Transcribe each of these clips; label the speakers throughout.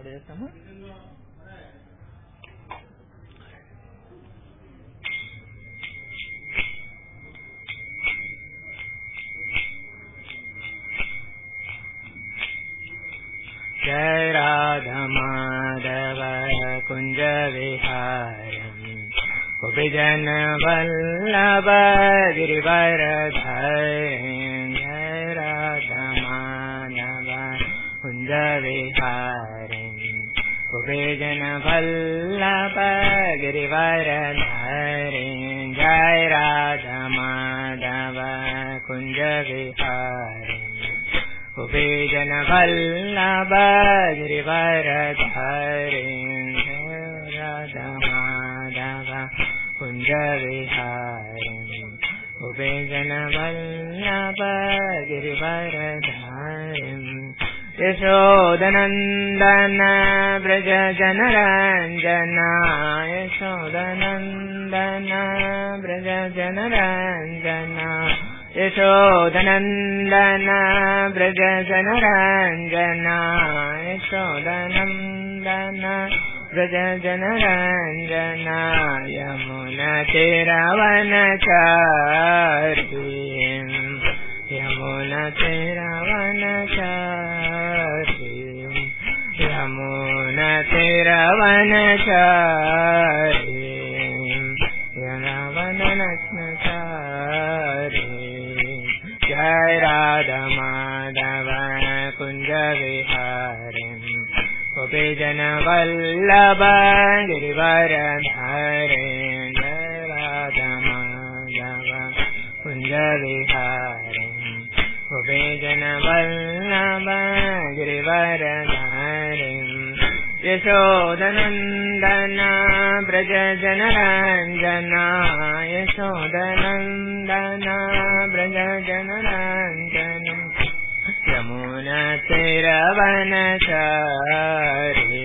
Speaker 1: Start చేస్తాము जय राधमाधव कुञ्ज विहारम् कुपिजन वल्लभ गिरिवरधर जय राधमाधव कुञ्ज विहारम् कुपिजन वल्लभ गिरिवरधर जय राधमाधव कुञ्ज विहारम् कुबेजन वल्लभ गिरिवरधरेन्द्रमाधव कुञ्ज विहारिणि कुबेजन वल्लभ गिरिवरधारिम् यशोदनन्दन व्रज जनरञ्जना यशोदनन्दन व्रज जनरञ्जना यशोदनन्दन व्रज जनरञ्जना यशोदनन्दन व्रज जनरञ्जना यमुनतिरवनचारीम् यमुनतिरवनचारीम् यमुनतिरवनचारीम् यनवननग्नचारी जय राधमाधव कुञ्ज विहारिम् कुपिजन वल्लभ गिरिवरधरे जय राधमाधव कुञ्ज विहारिम् कुपिजन वल्लभ गिरिवरधरिम् यशोदनन्दन व्रज जनरञ्जना यशोदनन्दन व्रज जनरञ्जनम् यमुनतिरवनचारी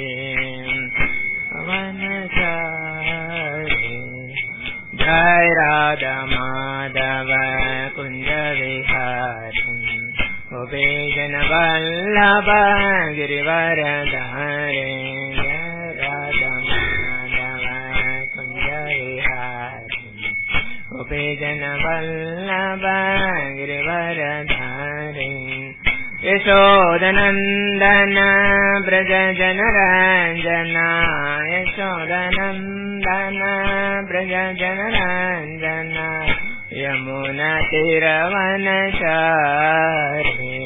Speaker 1: वनचारी जय राधमाधव कुञ्ज विहारिम् कुबेजन वल्लभ गिरिवरधारे जय राधमाधव कुञ्ज विहारिम् कुबेजन वल्लभ गिरिवरधारे यशोदनन्दन व्रज जनरञ्जना यशोदनन्दन व्रज जनरञ्जना यमुनतिरवनचारी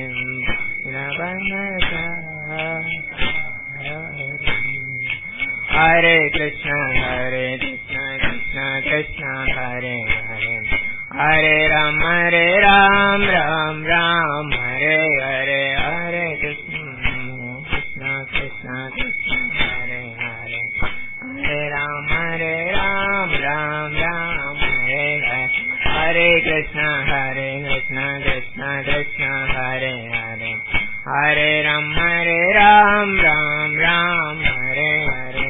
Speaker 1: हरे कृष्ण हरे कृष्ण कृष्ण कृष्ण हरे हरे हरे राम हरे राम राम राम हरे हरे हरे कृष्ण कृष्ण कृष्ण कृष्ण हरे हरे हरे राम हरे राम राम राम हरे हरे हरे कृष्ण हरे कृष्ण कृष्ण कृष्ण हरे हरे हरे राम हरे राम राम राम हरे हरे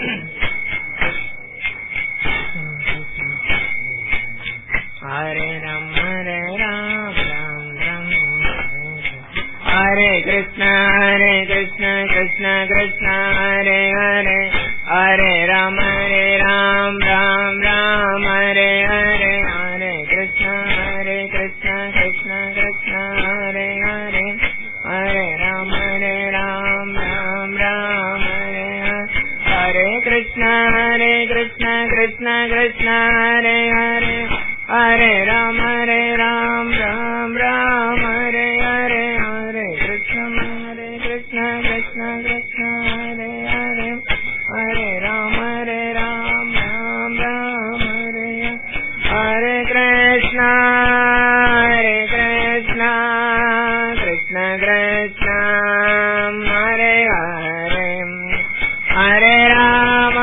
Speaker 1: हरे राम हरे राम राम राम हरे कृष्ण हरे कृष्ण कृष्ण कृष्ण हरे हरे हरे राम हरे राम राम राम हरे हरे हरे कृष्ण हरे कृष्ण कृष्ण कृष्ण हरे हरे हरे राम हरे राम राम राम हरे हरे हरे कृष्ण हरे कृष्ण कृष्ण कृष्ण हरे हरे हरे राम हरे राम राम राम हरे हरे हरे कृष्ण हरे कृष्ण कृष्ण कृष्ण हरे हरे हरे राम हरे राम राम राम हरे हरे कृष्ण हरे कृष्ण कृष्ण कृष्ण हरे हरे हरे राम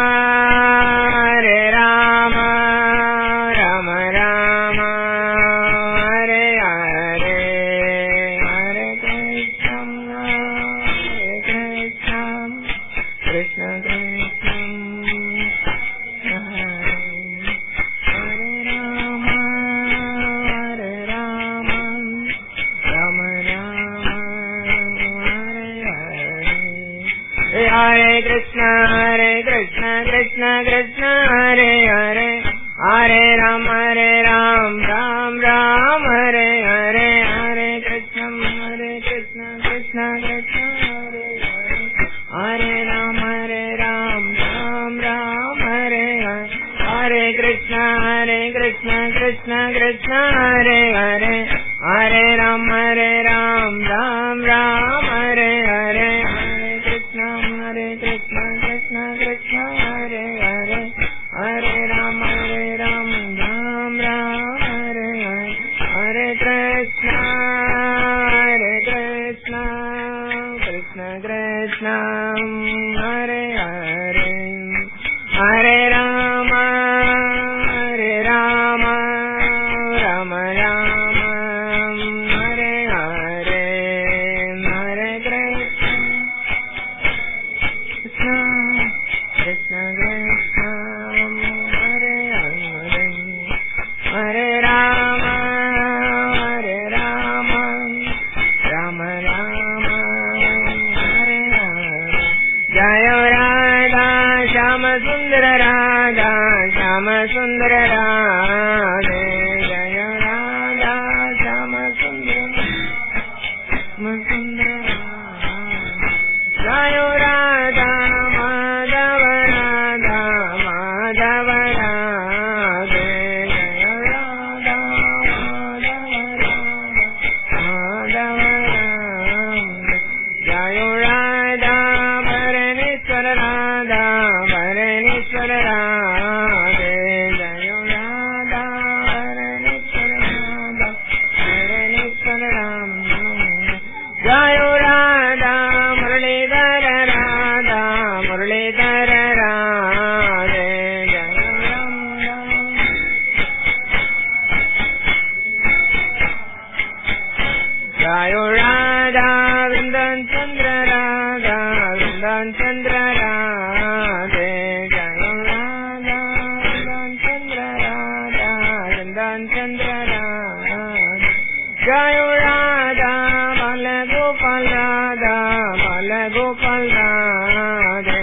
Speaker 1: हरे राम राम राम हरे Hare Krishna, Hare Krishna, Krishna Krishna, Hare Hare, Hare Ram, Hare Ram, Ram Ram, Hare Hare, Hare Krishna, Hare Krishna, Krishna Krishna, Hare Hare, Hare Ram, Hare Ram, Ram Ram, Hare Hare, Hare Krishna, Hare Krishna, Krishna Krishna, Hare Hare, Hare Ram, Hare Ram, Ram Ram, Hare Hare, Hare Krishna, Hare Krishna, Krishna Krishna, Hare Hare, Hare Ram, Hare Ram, Ram Ram, Hare Hare, Hare Krishna, Hare Krishna, Krishna Krishna, Hare Hare, Hare Rama, Hare Rama, Rama Rama, Hare Hare, Hare Krishna, Krishna, Krishna Krishna, Hare Hare, Hare Rama, Hare Rama, Rama Rama, Hare Hare, Jaya Radha, Shama Sundara Radha, Shama Sundara Radhe, Jaya Radha, Shama Sundara Shama Sundara Radhe, Jaya Radha, Madhava Radha, Madhava Radhe, Jaya Radha, Madhava Radha, Jaya Radha, Bharaneshwara Radha, Bharaneshwara Radhe, Jaya Radha, Bharaneshwara Radha, Bharaneshwara Radhe, Jaya Radha, Muralidhara Radha, Muralidhara Radhe, Jaya Radha. Jayo Radha Vrindan Chandra Radha Vrindan Chandra Radhe Jayo Radha Vrindan Chandra Radha Vrindan Chandra Radhe Jayo Radha Mala Gopal Radha Mala Gopal Radhe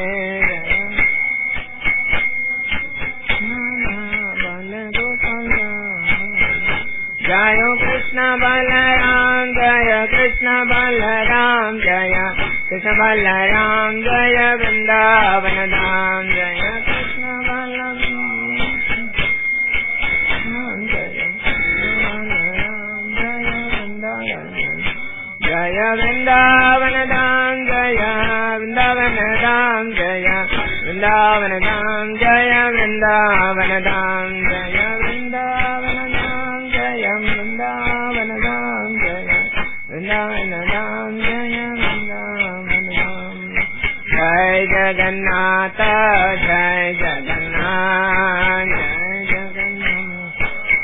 Speaker 1: Mala Gopal Radhe Jaya Krishna Balaram Jaya Krishna Balaram Jaya Krishna Balaram Jaya Vrindavan Dham Jaya Krishna Balaram Jaya Vrindavan Dham Jaya Vrindavan Dham Jaya Vrindavan Dham Jaya Vrindavan Dham Jaya Vrindavan Dham Jaya Vrindavan Dham Jaya Vrindavan Dham Jaya Vrindavan Dham Jai Jagannath Jai Jagannath Jai Jagannath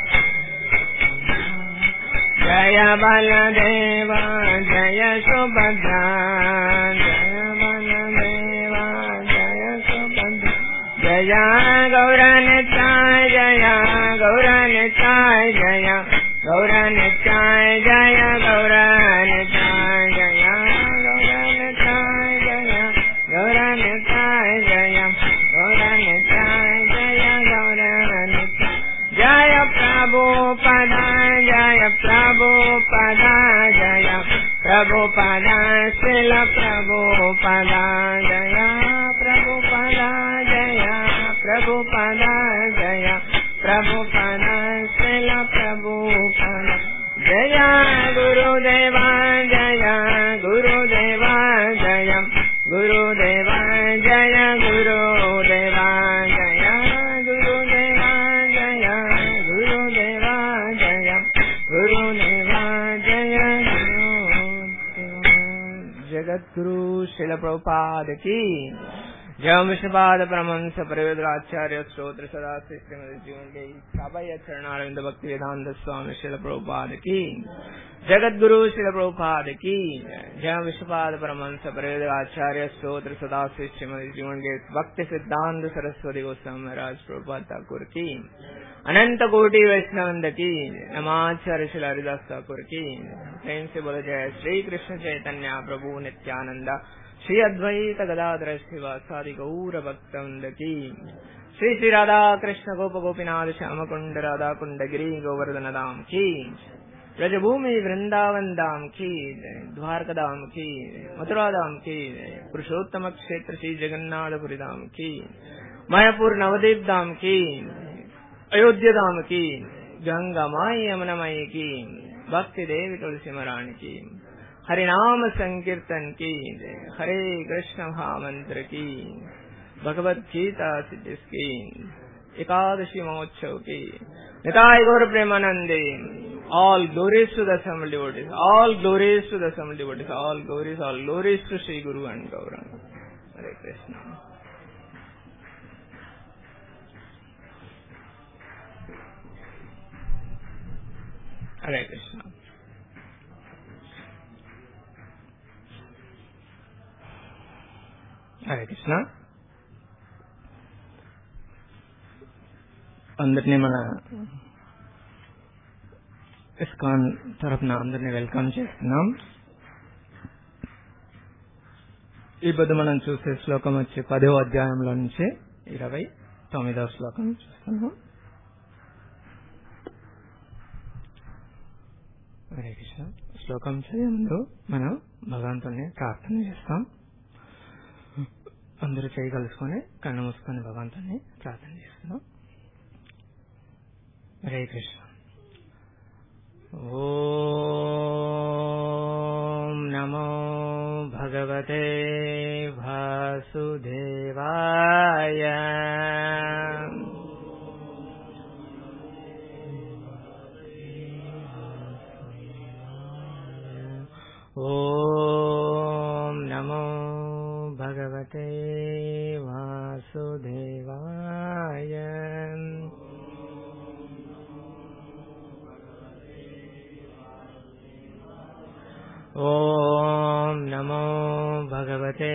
Speaker 1: Jaya Baladeva Jaya Subhadra Jaya Baladeva Jaya Subhadra Jaya Gauranitay Jaya Gauranitay Jaya Gauranitay Jaya Gauranitay Jaya Gauranitay Jaya Gauranitay Jaya Gauranitay Jaya Gauranitay Jaya Prabhupada Jaya Prabhupada Jaya Prabhupada Srila Prabhupada Jaya Prabhupada Jaya Prabhupada Jaya Prabhupada Srila Prabhupada Jaya Guru Deva Jaya Guru Deva Jaya Guru Deva Jaya Guru Deva Jaya Guru Deva Jaya Guru Deva Jaya Guru Deva Jaya Guru Deva Jagat Guru Srila Prabhupada Ki जय विष्णुपाद परमहंस परिवेदाचार्य स्त्रोत्र सदा श्रीमद जीवन के सभय चरणारविंद भक्ति वेदांत स्वामी शिल प्रभुपाद की जगत गुरु शिल प्रभुपाद की जय विष्णुपाद परमहंस परिवेदाचार्य स्त्रोत्र सदा श्रीमद जीवन के भक्ति सिद्धांत सरस्वती गोस्वामी महाराज प्रभुपाद ठाकुर की अनंत कोटि वैष्णवंद की नमाचार्य शिल हरिदास ठाकुर की प्रेम से बोलो जय श्री कृष्ण चैतन्य प्रभु नित्यानंद श्री अद्वैत गदाधर श्रीवासादि गौर भक्तवृंद की श्री श्री राधा कृष्ण गोप गोपीनाथ श्याम कुंड राधा कुंड गिरी गोवर्धन धाम की ब्रजभूमि वृंदावन धाम की द्वारका धाम की मथुरा धाम की पुरुषोत्तम क्षेत्र श्री जगन्नाथपुरी धाम की मायापुर नवदीप धाम की अयोध्या धाम की गंगा माई यमुना माई की भक्ति देवी तुलसी महारानी की हरिनाम संकीर्तन की हरे कृष्ण महामंत्र की भगवत गीता सिद्धि की एकादशी महोत्सव की निताय गौर प्रेमानंदे all glories to the assembled devotees all glories to the assembled devotees all glories all glories to Sri Guru and Gauranga Hare Krishna Hare Krishna Hare Krishna అందరినీ మన ఇస్కాన్ తరఫున అందరినీ వెల్కమ్ చేస్తున్నాం ఈ పొద్దు మనం చూసే శ్లోకం వచ్చి పదో అధ్యాయంలో నుంచి ఇరవై తొమ్మిదవ శ్లోకం చూస్తున్నాం హరే కృష్ణ శ్లోకం చదివే ముందు మనం భగవంతుని ప్రార్థన చేస్తాం అందరూ చేయి కలుసుకొని కన్ను మూసుకొని భగవంతుని ప్రార్థన చేస్తున్నాం హరే కృష్ణ ఓం నమో భగవతే వాసుదేవాయ ఓం నమో భగవతే వాసుదేవాయ ఓం నమో భగవతే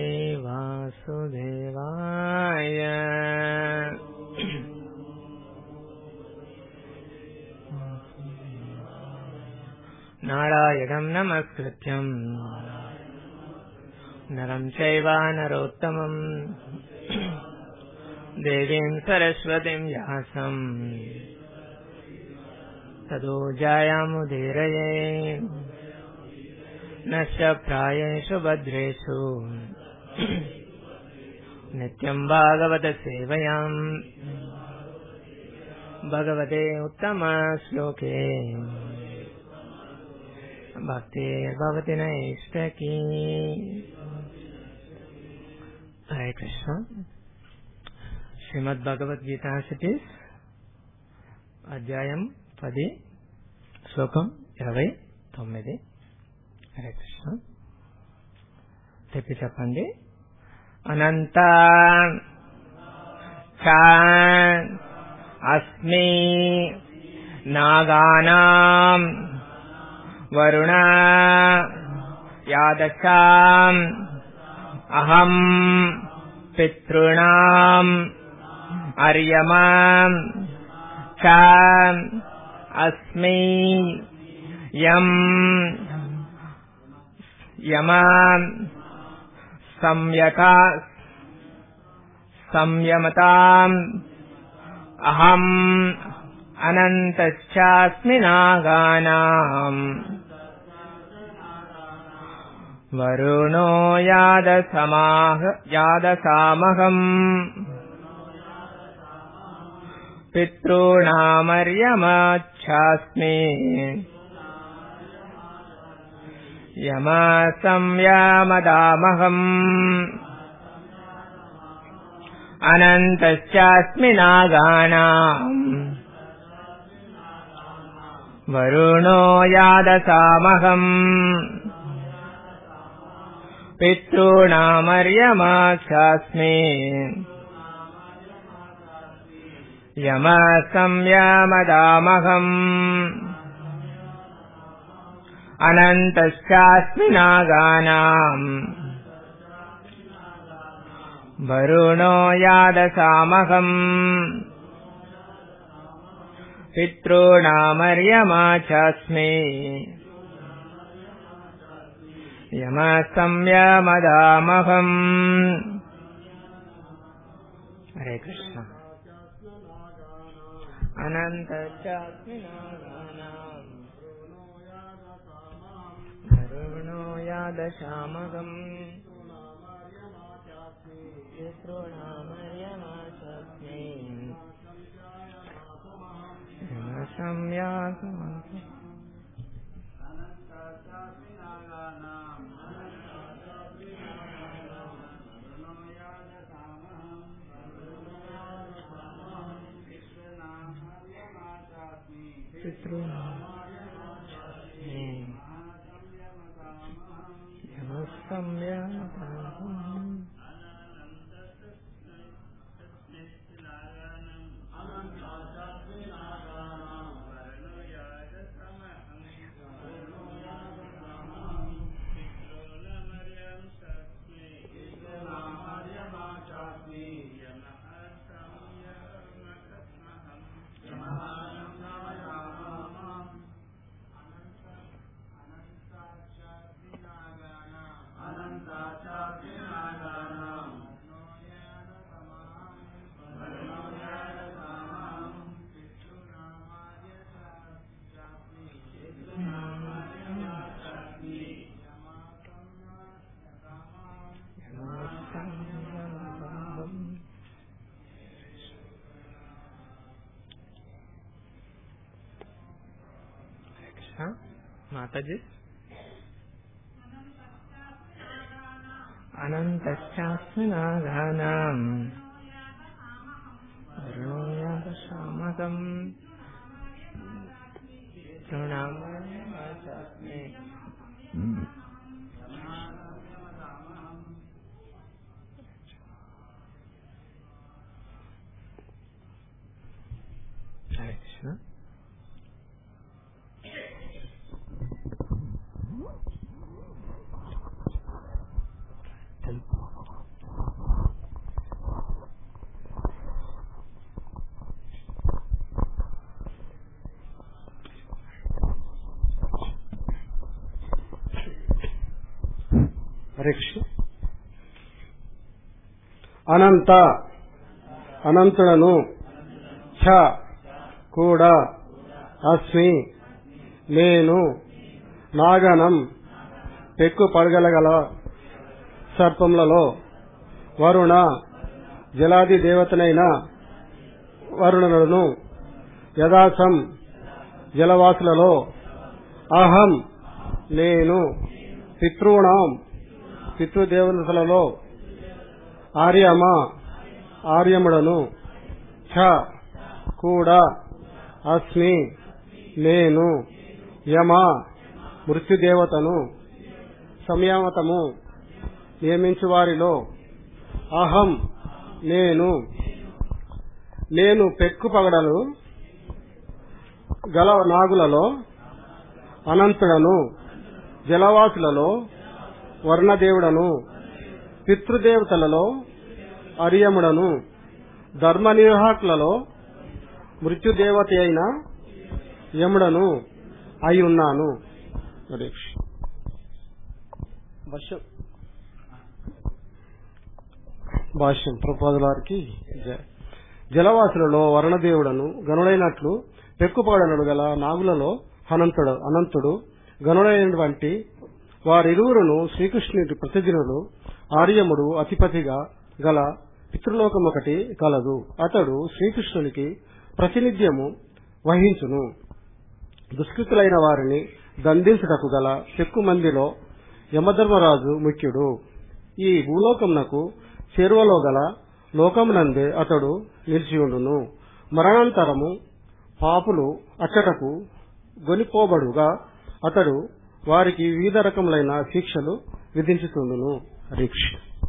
Speaker 1: వాసుదేవాయ నారాయణం నమస్కృత్యం నరం చైవ నరోత్తమం దేవీం సరస్వతిం వ్యాసం తదో జాయాముదీరయే నశ్చ ప్రాయేషు భద్రేషు నిత్యం భాగవత సేవయాం భగవతే ఉత్తమ శ్లోకే భక్తి భవతి నైష్టకీ హరే కృష్ణ శ్రీమద్ భగవద్గీత సిటీస్ అధ్యాయం పది శ్లోకం ఇరవై తొమ్మిది హరే కృష్ణ చెప్పి చెప్పండి అనంత అస్మి నాగానాం వరుణ యాదశాం అహం పితॄణాం అర్యమాం చ అస్మి యం యమాం సంయకా సంయమతాం అహం అనంతశ్చాస్మి నాగానాం వరుణో యాదసమాహ యాదసామహం పితॄణామర్యమాచ్ఛాస్మి యమా సంయామదామహం అనంతశ్చాస్మి నాగానాం వరుణో యాదసామహం పితॄణామర్యమాచాస్మి యమ సంయామదామహం అనంతశ్చాస్మి నాగానాం వరుణో యాదసామహం పితॄణామర్యమాచాస్మి यमसंयमदामहम् हरे कृष्ण अनन्तश्चास्मि नागानाम् करुणो यादशामगम् पितॄणामर्यमाचस्मि यमसंयासमम् यमसंयमदामहम् माताजी अनन्तश्चास्मि नागानाम् वरुणोयादशामकम् तृणामस्मि हरे कृष्ण
Speaker 2: హరే కృష్ణ అనంత అనంతుడను ఛ కూడా అస్మి నేను నాగనం పెక్కు పడగలగల సర్పములలో వరుణ జలాది దేవతనైన వరుణులను యథాసం జలవాసులలో అహం నేను పితృణాం పితృదేవతలలో ఆర్యమ ఆర్యముడను ఛ కూడా అస్మి నేను యమ మృత్యుదేవతను సంయామతము నియమించు వారిలో అహం నేను నేను పెక్కు పగడలు గల నాగులలో అనంతుడను జలవాసులలో వర్ణదేవుడను పితృదేవతలలో అరియముడను ధర్మ నిర్వాహకులలో మృత్యుదేవత అయిన యముడను అయి ఉన్నాను భాష్యం భాష్యం ప్రపోజలారికి జలవాసులలో వర్ణదేవుడను గనుడైనట్లు పెక్కుపాడనుడు గల నాగులలో అనంతుడు అనంతుడు గనుడైనటువంటి వారిరువురును శ్రీకృష్ణుడి ప్రతిదినులు ఆర్యముడు అతిపతిగా గల పితృలోకం ఒకటి కలదు అతడు శ్రీకృష్ణునికి ప్రాతినిధ్యము వహించును దుష్కృతులైన వారిని దండించుటకు గల చెక్కు మందిలో యమధర్మరాజు ముఖ్యుడు ఈ భూలోకమునకు చేరువలో గల లోకమునందే అతడు నిలిచియుండును మరణాంతరము పాపులు అచ్చటకు గొనిపోబడుగా అతడు వారికి వివిధ రకములైన శిక్షలు విధించుతుండును హరీక్ష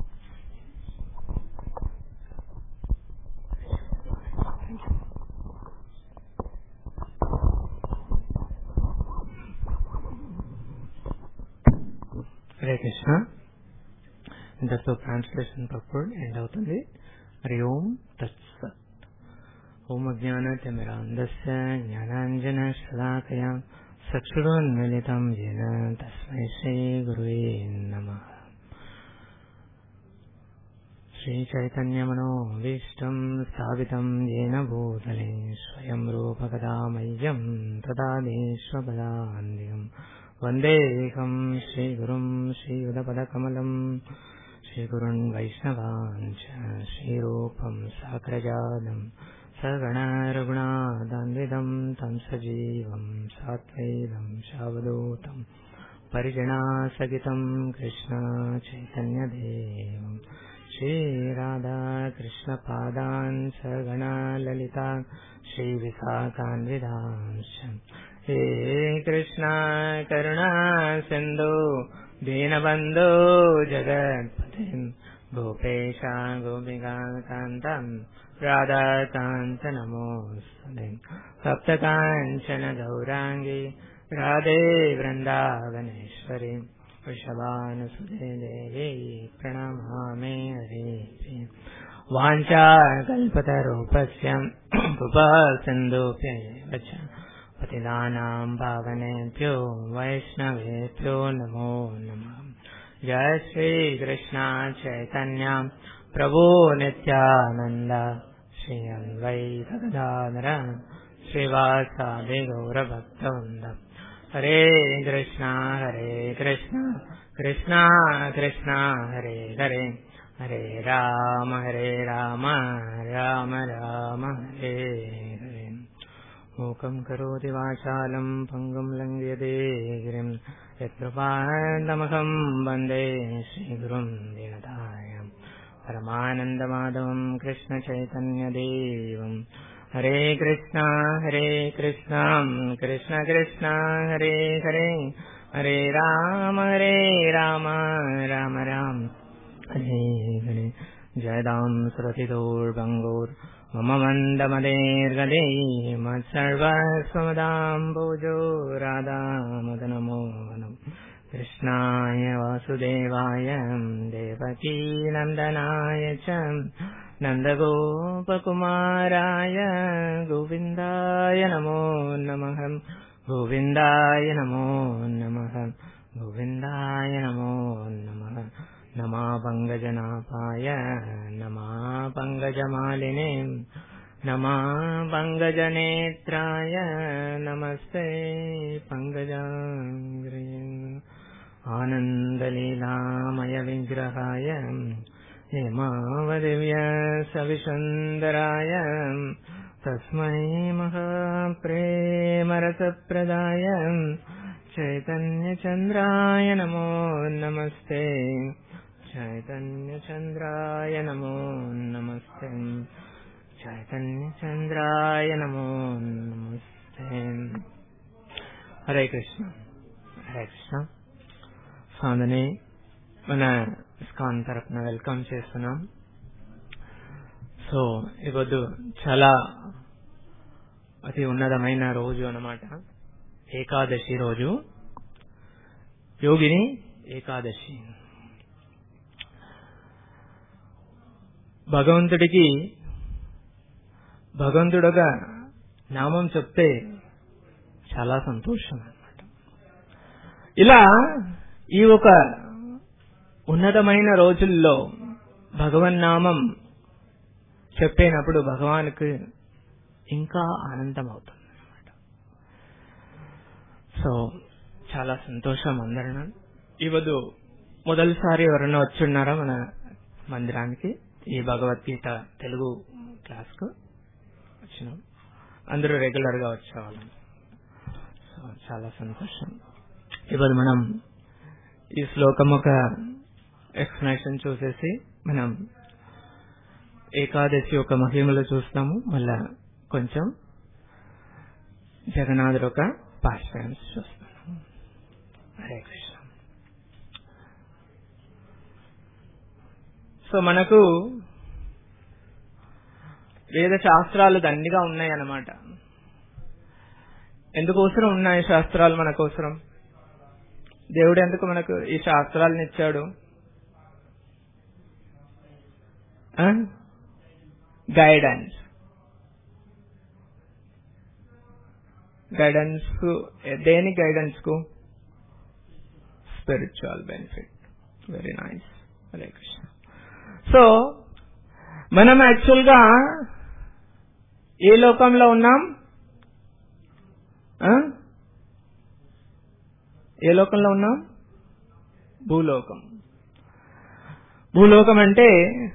Speaker 1: హరే కృష్ణ ఇంతతో ట్రాన్స్లేషన్ పర్పడ్ ఎండ్ అవుతుంది హరి ఓం తత్సత్ ఓం అజ్ఞానతిమిరాంధస్య జ్ఞానాంజన శలాకయా चक्षुरुन्मिलितं येन तस्मै श्रीगुरुवे नमः श्रीचैतन्यमनोभीष्टं स्थापितं येन भूतले स्वयं रूपकदामय्यं तदादेश्वपदान्दिकम् वन्देऽहं श्रीगुरुं श्रीयुधपदकमलम् श्रीगुरुन् वैष्णवान् च श्रीरूपं साग्रजातम् सगणरघुणादान्विदं तं सजीवं सात्वैदं शावदूतं परिजनासहितं कृष्ण चैतन्यदेवम् श्रीराधाकृष्णपादान् सगणाललिता श्रीविशाखान्विदांश्च हे कृष्णा करुणा सिन्धु दीनबन्धो जगत्पतिम् गोपेशा गोपिकान्तम् राधाकान्त नमोऽस्तुते सप्तकाञ्चन गौराङ्गी राधे वृन्दावनेश्वरी वृषभानुसुते देवी प्रणमामि हरे वाञ्छाकल्पतरूपस्य कृपा सिन्धुभ्यैव च पतिदानाम् पावनेभ्यो वैष्णवेभ्यो नमो नमः जय श्रीकृष्णा चैतन्या प्रभो नित्यानन्द श्री अन्वैतगदाधर श्रीवासादि गौरभक्तवृन्द हरे कृष्णा हरे कृष्णा कृष्णा कृष्णा हरे हरे हरे राम हरे राम राम राम हरे हरे मूकम् करोति वाचालम् पङ्गुम् लङ्घ्यते गिरिम् यत्कृपान्दमहम् वन्दे श्रीगुरुम् दीनतायम् परमानन्दमाधवम् कृष्णचैतन्यदेवम् हरे कृष्णा हरे कृष्णा कृष्ण कृष्ण हरे हरे हरे राम हरे राम राम राम हरे हरे जयदाम् सरथितोर्भङ्गोर् मम मन्दमदेर्गदे मत्सर्वस्वमदाम् भोजो राधामदनमोहनम् कृष्णाय वासुदेवाय देवकीनन्दनाय च नन्दगोपकुमाराय गोविन्दाय नमो नमः गोविन्दाय नमो नमः गोविन्दाय नमो नमः नमा पङ्गजनापाय नमा पङ्गजमालिने नमा पङ्गजनेत्राय नमस्ते पङ्कजाङ्ग्रे आनन्दलीलामयविग्रहाय हेमावदिव्य सविसुन्दराय तस्मै महाप्रेमरसप्रदाय चैतन्यचन्द्राय नमो नमस्ते चैतन्यचन्द्राय नमो नमस्ते చైతన్యచంద్రాయ నమో నమస్తే హరే కృష్ణ హరే కృష్ణ స్వామిని మన స్కాన్ తరఫున వెల్కమ్ చేస్తున్నాం సో ఈరోజు చాలా అతి ఉన్నతమైన రోజు అన్నమాట ఏకాదశి రోజు యోగిని ఏకాదశి భగవంతుడికి భగవంతుడుగా నామం చెప్తే చాలా సంతోషం అనమాట ఇలా ఈ ఒక ఉన్నతమైన రోజుల్లో భగవన్నామం చెప్పేనప్పుడు భగవానికి ఇంకా ఆనందం అవుతుంది అనమాట సో చాలా సంతోషం అందరం ఈవదు మొదటిసారి ఎవరైనా వచ్చున్నారా మన మందిరానికి ఈ భగవద్గీత తెలుగు క్లాస్కు వచ్చినాం అందరూ రెగ్యులర్ గా వచ్చేవాళ్ళం సో చాలా సంతోషం ఇప్పుడు మనం ఈ శ్లోకం ఒక ఎక్స్ప్లెనేషన్ చూసేసి మనం ఏకాదశి ఒక మహిమలు చూస్తాము మళ్ళా కొంచెం జగన్నాథుడు ఒక పాశ్వాన్స్ చూస్తాము హరే కృష్ణ సో మనకు వేద శాస్త్రాలు దండిగా ఉన్నాయి అన్నమాట ఎందుకోసరం ఉన్నాయి శాస్త్రాలు మన కోసరం దేవుడు ఎందుకు మనకు ఈ శాస్త్రాలను ఇచ్చాడు గైడెన్స్ గైడెన్స్ కు దేని గైడెన్స్ కు spiritual benefit very nice Hare Krishna so మనం యాక్చువల్ గా ఏ లోకంలో ఉన్నాం ఆ? ఏ లోకంలో ఉన్నాం భూలోకం భూలోకం అంటే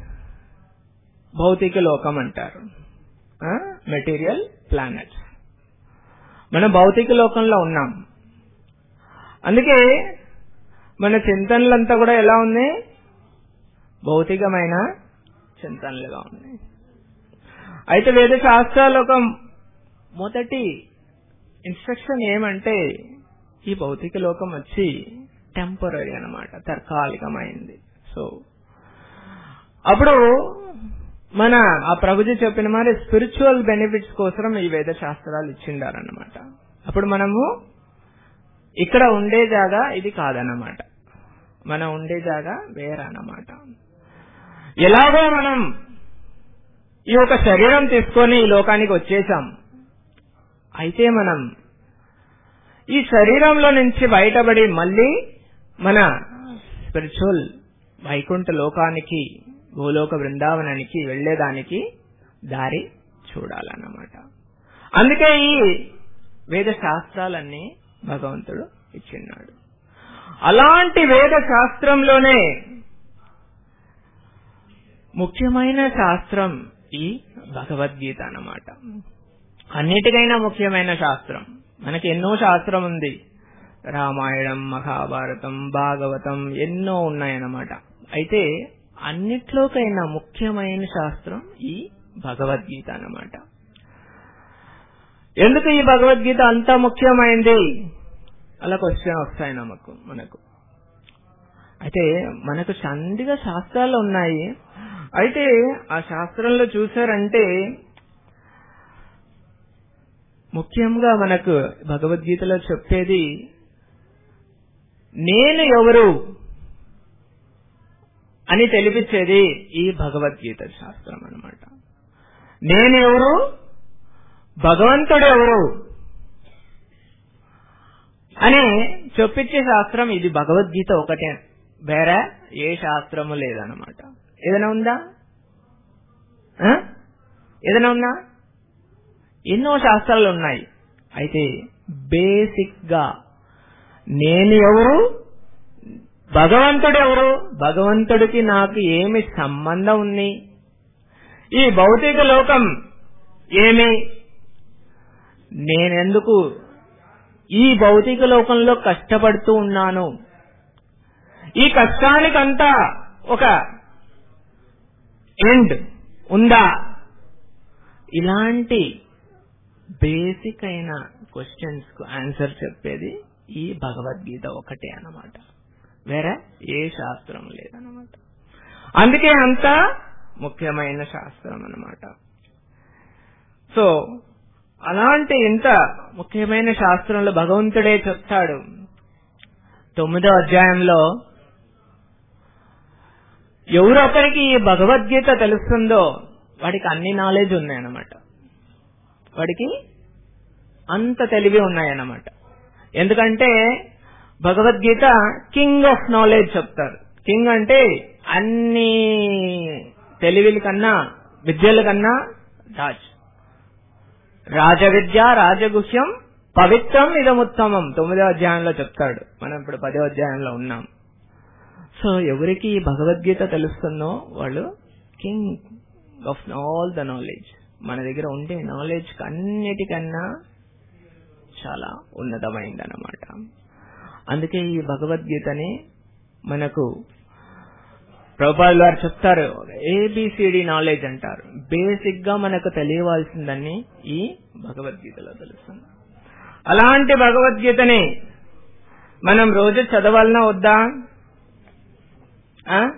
Speaker 1: భౌతిక లోకం అంటారు మెటీరియల్ ప్లానెట్స్ మనం భౌతిక లోకంలో ఉన్నాం అందుకే మన చింతనలంతా కూడా ఎలా ఉంది భౌతికమైన చింతనలుగా ఉన్నాయి అయితే వేద శాస్త్రాలు ఒక మొదటి ఇన్స్ట్రక్షన్ ఏమంటే ఈ భౌతిక లోకం వచ్చి టెంపరీ అన్నమాట తాత్కాలికమైంది సో అప్పుడు మన ఆ ప్రభుజీ చెప్పిన మరి స్పిరిచువల్ బెనిఫిట్స్ కోసం ఈ వేద శాస్త్రాలు ఇచ్చిండారన్నమాట అప్పుడు మనము ఇక్కడ ఉండే జాగా ఇది కాదన్నమాట మనం ఉండే జాగా వేరన్నమాట ఎలాగో మనం ఈ ఒక శరీరం తీసుకొని ఈ లోకానికి వచ్చేసాం అయితే మనం ఈ శరీరంలో నుంచి బయటపడి మళ్ళీ మన స్పిరిచువల్ వైకుంఠ లోకానికి భూలోక బృందావనానికి వెళ్లేదానికి దారి చూడాలన్నమాట అందుకే ఈ వేద శాస్త్రాలన్నీ భగవంతుడు ఇచ్చిన్నాడు అలాంటి వేద శాస్త్రంలోనే ముఖ్యమైన శాస్త్రం ఈ భగవద్గీత అన్నమాట అన్నిటికైనా ముఖ్యమైన శాస్త్రం మనకి ఎన్నో శాస్త్రం ఉంది రామాయణం మహాభారతం భాగవతం ఎన్నో ఉన్నాయన్నమాట అయితే అన్నిట్లోకైనా ముఖ్యమైన శాస్త్రం ఈ భగవద్గీత అన్నమాట ఎందుకు ఈ భగవద్గీత అంత ముఖ్యమైంది అలా క్వశ్చన్ వస్తాయి నమ్మకు మనకు అయితే మనకు సంధిగా శాస్త్రాలు ఉన్నాయి అయితే ఆ శాస్త్రంలో చూసారంటే ముఖ్యంగా మనకు భగవద్గీతలో చెప్పేది నేను ఎవరు అని తెలిపించేది ఈ భగవద్గీత శాస్త్రం అన్నమాట నేను ఎవరు భగవంతుడు ఎవరు అని చెప్పించే శాస్త్రం ఇది భగవద్గీత ఒకటే వేరే ఏ శాస్త్రము లేదన్నమాట ఏదైనా ఉందా ఆ? ఏదైనా ఉందా ఎన్నో శాస్త్రాలు ఉన్నాయి అయితే బేసిక్ గా నేను ఎవరు భగవంతుడు ఎవరు భగవంతుడికి నాకు ఏమి సంబంధం ఉంది ఈ భౌతిక లోకం ఏమి నేనెందుకు ఈ భౌతిక లోకంలో కష్టపడుతూ ఉన్నాను ఈ కష్టానికంతా ఒక ఎండ్ ఉందా ఇలాంటి బేసిక్ అయిన క్వశ్చన్స్ కు ఆన్సర్ చెప్పేది ఈ భగవద్గీత ఒకటే అన్నమాట వేరే ఏ శాస్త్రం లేదన్నమాట అందుకే అంత ముఖ్యమైన శాస్త్రం అన్నమాట సో అలాంటి ఇంత ముఖ్యమైన శాస్త్రంలో భగవంతుడే చెప్తాడు తొమ్మిదో అధ్యాయంలో ఎవరొకరికి ఈ భగవద్గీత తెలుస్తుందో వాడికి అన్ని నాలెడ్జ్ ఉన్నాయన్నమాట వాడికి అంత తెలివి ఉన్నాయన్నమాట ఎందుకంటే భగవద్గీత కింగ్ ఆఫ్ నాలెడ్జ్ చెప్తారు కింగ్ అంటే అన్ని తెలివిల కన్నా విద్యల కన్నా రాజ్ రాజ విద్య రాజగుహ్యం పవిత్రం ఇదముత్తమం తొమ్మిదో అధ్యాయంలో చెప్తాడు మనం ఇప్పుడు పదో అధ్యాయంలో ఉన్నాం సో ఎవరికి ఈ భగవద్గీత తెలుస్తుందో వాళ్ళు king of all the knowledge మన దగ్గర ఉండే నాలెడ్జ్ అన్నిటికన్నా చాలా ఉన్నతమైంది అన్నమాట అందుకే ఈ భగవద్గీతని మనకు ప్రభుపాదులు వారు చెప్తారు ఏబిసిడి నాలెడ్జ్ అంటారు బేసిక్ గా మనకు తెలియవలసిందని ఈ భగవద్గీతలో తెలుస్తుంది అలాంటి భగవద్గీతని మనం రోజు చదవాలన్నా వద్దా ఆ?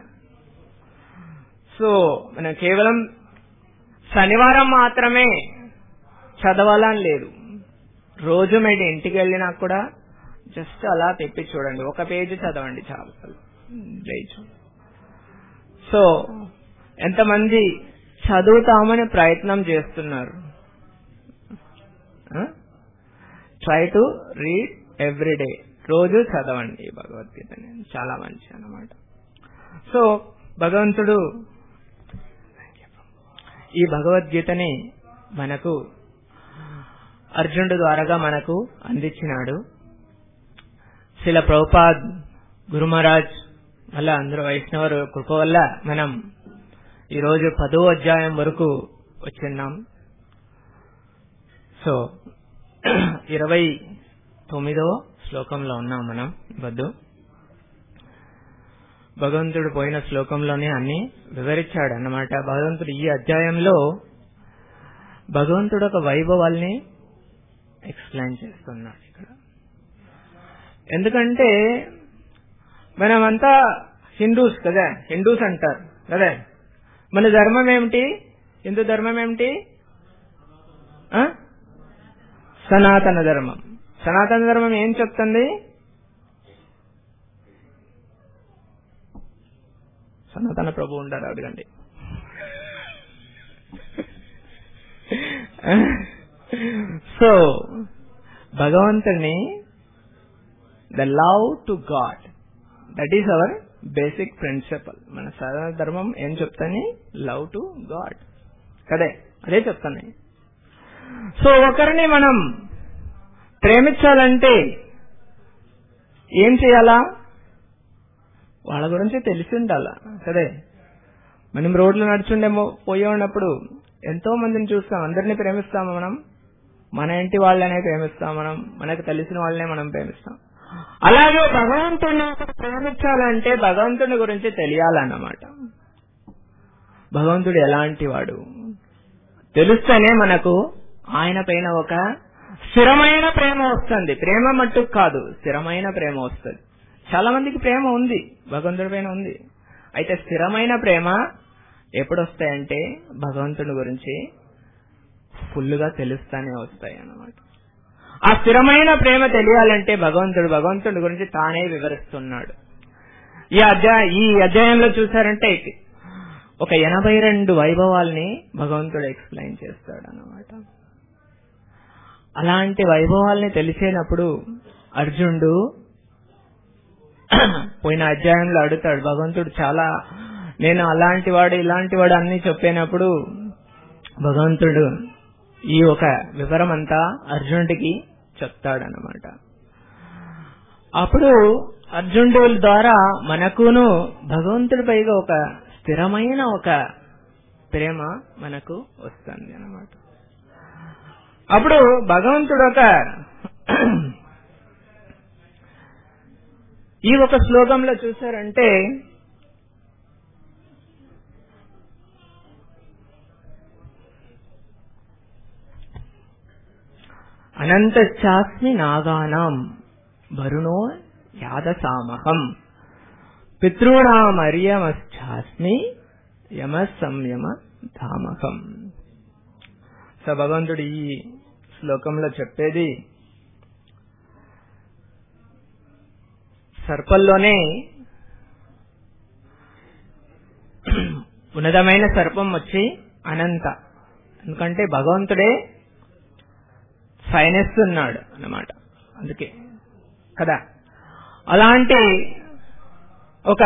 Speaker 1: సో మనం కేవలం శనివారం మాత్రమే చదవాలని లేదు రోజు మీరు ఇంటికి వెళ్ళినా కూడా జస్ట్ అలా తెప్పి చూడండి ఒక పేజీ చదవండి చాలు లేచు సో ఎంతమంది చదువుతామని ప్రయత్నం చేస్తున్నారు ఆ? Try to read every day రోజు చదవండి ఈ భగవద్గీతని చాలా మంచి అన్నమాట సో భగవంతుడు ఈ భగవద్గీతని మనకు అర్జునుడు ద్వారాగా మనకు అందించినాడు శిల ప్రభుపాద్ గురు మహారాజ్ మళ్ళా అందరూ వైష్ణవులు కృప వల్ల మనం ఈరోజు పదో అధ్యాయం వరకు వచ్చిన్నాం సో ఇరవై తొమ్మిదో శ్లోకంలో ఉన్నాం మనం వద్దు భగవంతుడు పోయిన శ్లోకంలోనే అన్ని వివరించాడు అన్నమాట భగవంతుడు ఈ అధ్యాయంలో భగవంతుడు ఒక వైభవాల్ని ఎక్స్ప్లెయిన్ చేస్తున్నాడు ఇక్కడ ఎందుకంటే మనమంతా హిందూస్ కదా హిందూస్ అంటారు కదా మన ధర్మం ఏమిటి హిందూ ధర్మం ఏమిటి ఆ? సనాతన ధర్మం సనాతన ధర్మం ఏం చెప్తుంది సనాతన ప్రభు ఉండాలి అడగండి సో భగవంతుని the love to God that is our basic principle మన సనాతన ధర్మం ఏం చెప్తాని లవ్ టు గాడ్ కదే అదే చెప్తాను సో ఒకరిని మనం ప్రేమించాలంటే ఏం చేయాలా వాళ్ళ గురించి తెలిసి ఉండాలా కదే మనం రోడ్లు నడుచుండేమో పోయే ఉన్నప్పుడు ఎంతో మందిని చూస్తాం అందరినీ ప్రేమిస్తాము మనం మన ఇంటి వాళ్ళనే ప్రేమిస్తాం మనం మనకు తెలిసిన వాళ్ళనే మనం ప్రేమిస్తాం అలాగే భగవంతుడిని ప్రేమించాలంటే భగవంతుని గురించి తెలియాలన్నమాట భగవంతుడు ఎలాంటి వాడు తెలుస్తేనే మనకు ఆయన పైన ఒక స్థిరమైన ప్రేమ వస్తుంది ప్రేమ మట్టుకు కాదు స్థిరమైన ప్రేమ వస్తుంది చాలా మందికి ప్రేమ ఉంది భగవంతుడి పైన ఉంది అయితే స్థిరమైన ప్రేమ ఎప్పుడు వస్తాయంటే భగవంతుడి గురించి ఫుల్గా తెలుస్తానే వస్తాయి అన్నమాట ఆ స్థిరమైన ప్రేమ తెలియాలంటే భగవంతుడు భగవంతుడి గురించి తానే వివరిస్తున్నాడు ఈ అధ్యాయ ఈ అధ్యాయంలో చూసారంటే ఒక ఎనభై రెండు వైభవాల్ని భగవంతుడు ఎక్స్ప్లెయిన్ చేస్తాడు అన్నమాట అలాంటి వైభవాల్ని తెలిసేనప్పుడు అర్జునుడు పోయిన అధ్యాయంలో అడుగుతాడు భగవంతుడు చాలా నేను అలాంటి వాడు ఇలాంటి వాడు అన్ని చెప్పినప్పుడు భగవంతుడు ఈ ఒక వివరం అంతా అర్జునుడికి చెప్తాడనమాట అప్పుడు అర్జునుడి ద్వారా మనకును భగవంతుడి పైగా ఒక స్థిరమైన ఒక ప్రేమ మనకు వస్తుంది అన్నమాట అప్పుడు భగవంతుడు ఒక ఈ ఒక శ్లోకంలో చూసారంటే అనంతశ్చాస్మి నాగానాం వరుణో యాదసామహం పితృణామర్యమశ్చాస్మి యమ సంయమ ధామకం సో భగవంతుడు ఈ శ్లోకంలో చెప్పేది సర్పంలోనే ఉన్నతమైన సర్పం వచ్చి అనంత ఎందుకంటే భగవంతుడే ఫైనెస్ ఉన్నాడు అన్నమాట అందుకే కదా అలాంటి ఒక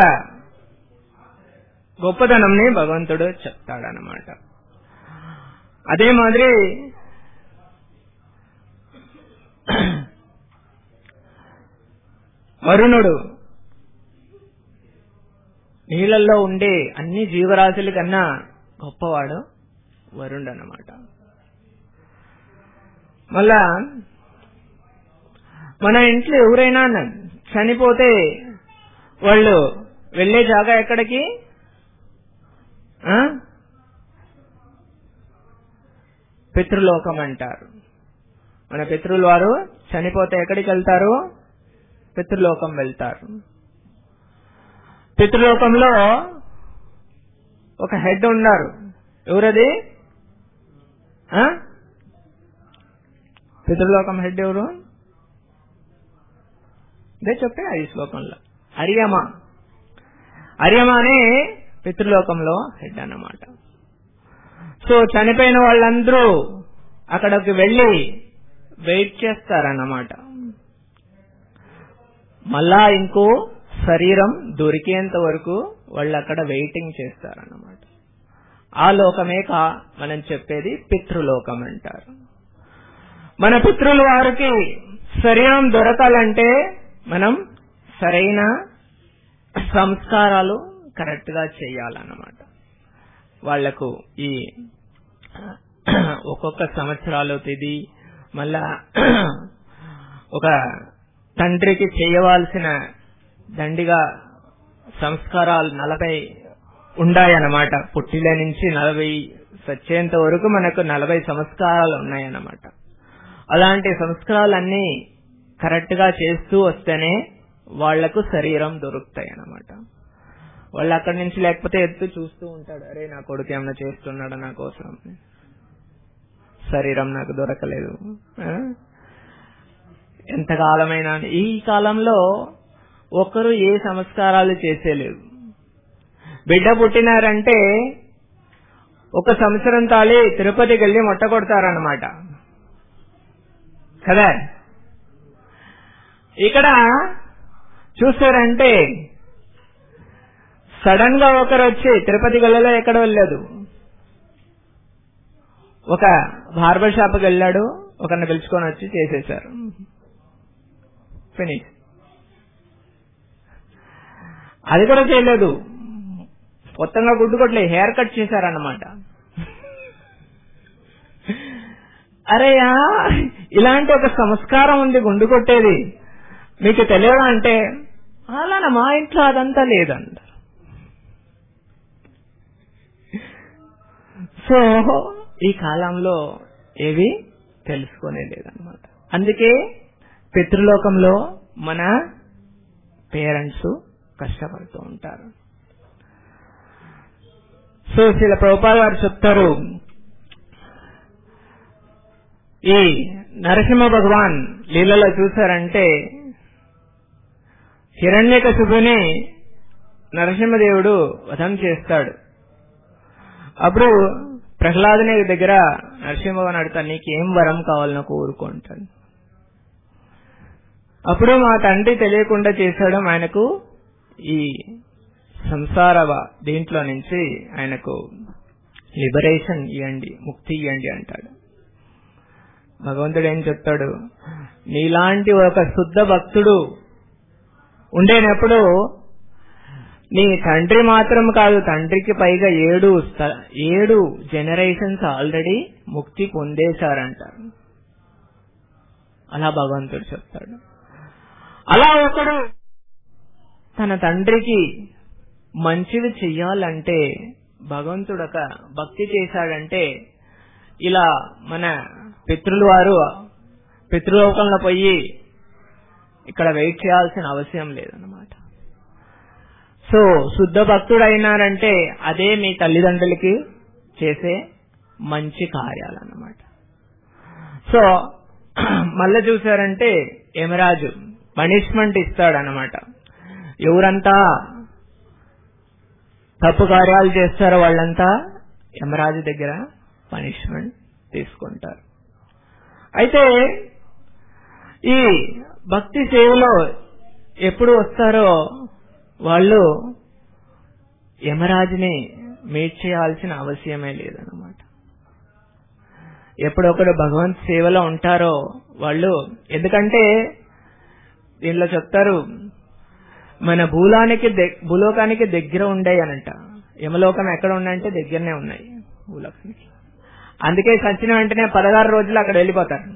Speaker 1: గొప్పతనంని భగవంతుడు చెప్తాడనమాట అదే మాదిరి వరుణుడు నీళ్ళల్లో ఉండే అన్ని జీవరాశుల కన్నా గొప్పవాడు వరుణుడు అన్నమాట మళ్ళా మన ఇంట్లో ఎవరైనా చనిపోతే వాళ్ళు వెళ్లే జాగా ఎక్కడికి ఆ? పితృలోకం అంటారు మన పితృలు వారు చనిపోతే ఎక్కడికి వెళ్తారు పితృలోకం వెళ్తారు పితృలోకంలో ఒక హెడ్ ఉన్నారు ఎవరది ఆ? పితృలోకం హెడ్ ఎవరు ఇదే చెప్పే ఈ శ్లోకంలో అరియమ అరియమ అనే పితృలోకంలో హెడ్ అన్నమాట సో చనిపోయిన వాళ్ళందరూ అక్కడికి వెళ్లి వెయిట్ చేస్తారన్నమాట మళ్ళా ఇంకో శరీరం దొరికేంత వరకు వాళ్ళు అక్కడ వెయిటింగ్ చేస్తారన్నమాట ఆ లోకమే కా మనం చెప్పేది పితృలోకం అంటారు మన పితృల వారికి శరీరం దొరకాలంటే మనం సరైన సంస్కారాలు కరెక్ట్ గా చేయాలన్నమాట వాళ్లకు ఈ ఒక్కొక్క సంవత్సరాలు తిది మళ్ళా ఒక తండ్రికి చేయవలసిన దండిగా సంస్కారాలు నలభై ఉండాయన్నమాట పుట్టిల నుంచి నలభై సచ్చేంత వరకు మనకు నలభై సంస్కారాలు ఉన్నాయన్నమాట అలాంటి సంస్కారాలన్నీ కరెక్ట్ గా చేస్తూ వస్తేనే వాళ్లకు శరీరం దొరుకుతాయి అన్నమాట వాళ్ళు అక్కడి నుంచి లేకపోతే ఎత్తు చూస్తూ ఉంటాడు అరే నా కొడుకు ఏమైనా చేస్తున్నాడు నా కోసం శరీరం నాకు దొరకలేదు ఆ? ఎంతకాలమైనా ఈ కాలంలో ఒకరు ఏ సంస్కారాలు చేసేలేవు బిడ్డ పుట్టినారంటే ఒక సంవత్సరం తాళి తిరుపతికి వెళ్ళి మొట్ట కొడతారన్నమాట కదా ఇక్కడ చూస్తారంటే సడన్ గా ఒకరు వచ్చి తిరుపతికి వెళ్ళలే ఎక్కడ వెళ్ళలేదు ఒక బార్బర్ షాప్కి వెళ్ళాడు ఒకరిని పిలుచుకొని వచ్చి చేసేశారు ఫినిష్ అది కూడా చేయలేదు మొత్తంగా గుడ్డు కొట్లే హెయిర్ కట్ చేశారన్నమాట అరేయా ఇలాంటి ఒక సంస్కారం ఉంది గుండు కొట్టేది మీకు తెలియదా అంటే అలానా మా ఇంట్లో అదంతా లేదంట సో ఈ కాలంలో ఏవి తెలుసుకునే లేదనమాట అందుకే పితృలోకంలో మన పేరెంట్స్ కష్టపడుతూ ఉంటారు సో శిల ప్రభుపాల్ వారు చెప్తారు ఈ నరసింహ భగవాన్ లీలలో చూశారంటే హిరణ్యకశుభుని నరసింహదేవుడు వధం చేస్తాడు అప్పుడు ప్రహ్లాదుని దగ్గర నరసింహభవన్ అడుగుతా నీకేం వరం కావాలనో కోరుకుంటాను అప్పుడు మా తండ్రి తెలియకుండా చేశాడు ఆయనకు ఈ సంసార వ- దీంట్లో నుంచి ఆయనకు లిబరేషన్ ఇవ్వండి ముక్తి ఇవ్వండి అంటాడు భగవంతుడు ఏం చెప్తాడు నీలాంటి ఒక శుద్ధ భక్తుడు ఉండేనప్పుడు నీ తండ్రి మాత్రం కాదు తండ్రికి పైగా ఏడు స్థ- ఏడు జనరేషన్స్ ఆల్రెడీ ముక్తి పొందేశారంట అలా భగవంతుడు చెప్తాడు అలా ఒకడు తన తండ్రికి మంచిది చెయ్యాలంటే భగవంతుడు ఒక భక్తి చేశాడంటే ఇలా మన పితృలు వారు పితృలోకంలో పోయి ఇక్కడ వెయిట్ చేయాల్సిన అవసరం లేదన్నమాట సో శుద్ధ భక్తుడైనారంటే అదే మీ తల్లిదండ్రులకి చేసే మంచి కార్యాలన్నమాట సో మళ్ళీ చూసారంటే యమరాజు పనిష్మెంట్ ఇస్తాడనమాట ఎవరంతా తప్పు కార్యాలు చేస్తారో వాళ్ళంతా యమరాజు దగ్గర పనిష్మెంట్ తీసుకుంటారు అయితే ఈ భక్తి సేవలో ఎప్పుడు వస్తారో వాళ్ళు యమరాజుని మీట్ చేయాల్సిన అవసరమే లేదన్నమాట ఎప్పుడొకడు భగవంత్ సేవలో ఉంటారో వాళ్ళు ఎందుకంటే దీనిలో చెప్తారు మన భూలానికి దె- భూలోకానికి దగ్గర ఉండే అనంట యమలోకం ఎక్కడ ఉన్నాయంటే దగ్గరనే ఉన్నాయి భూలోకానికి అందుకే చచ్చిన వెంటనే పదహారు రోజులు అక్కడ వెళ్ళిపోతారు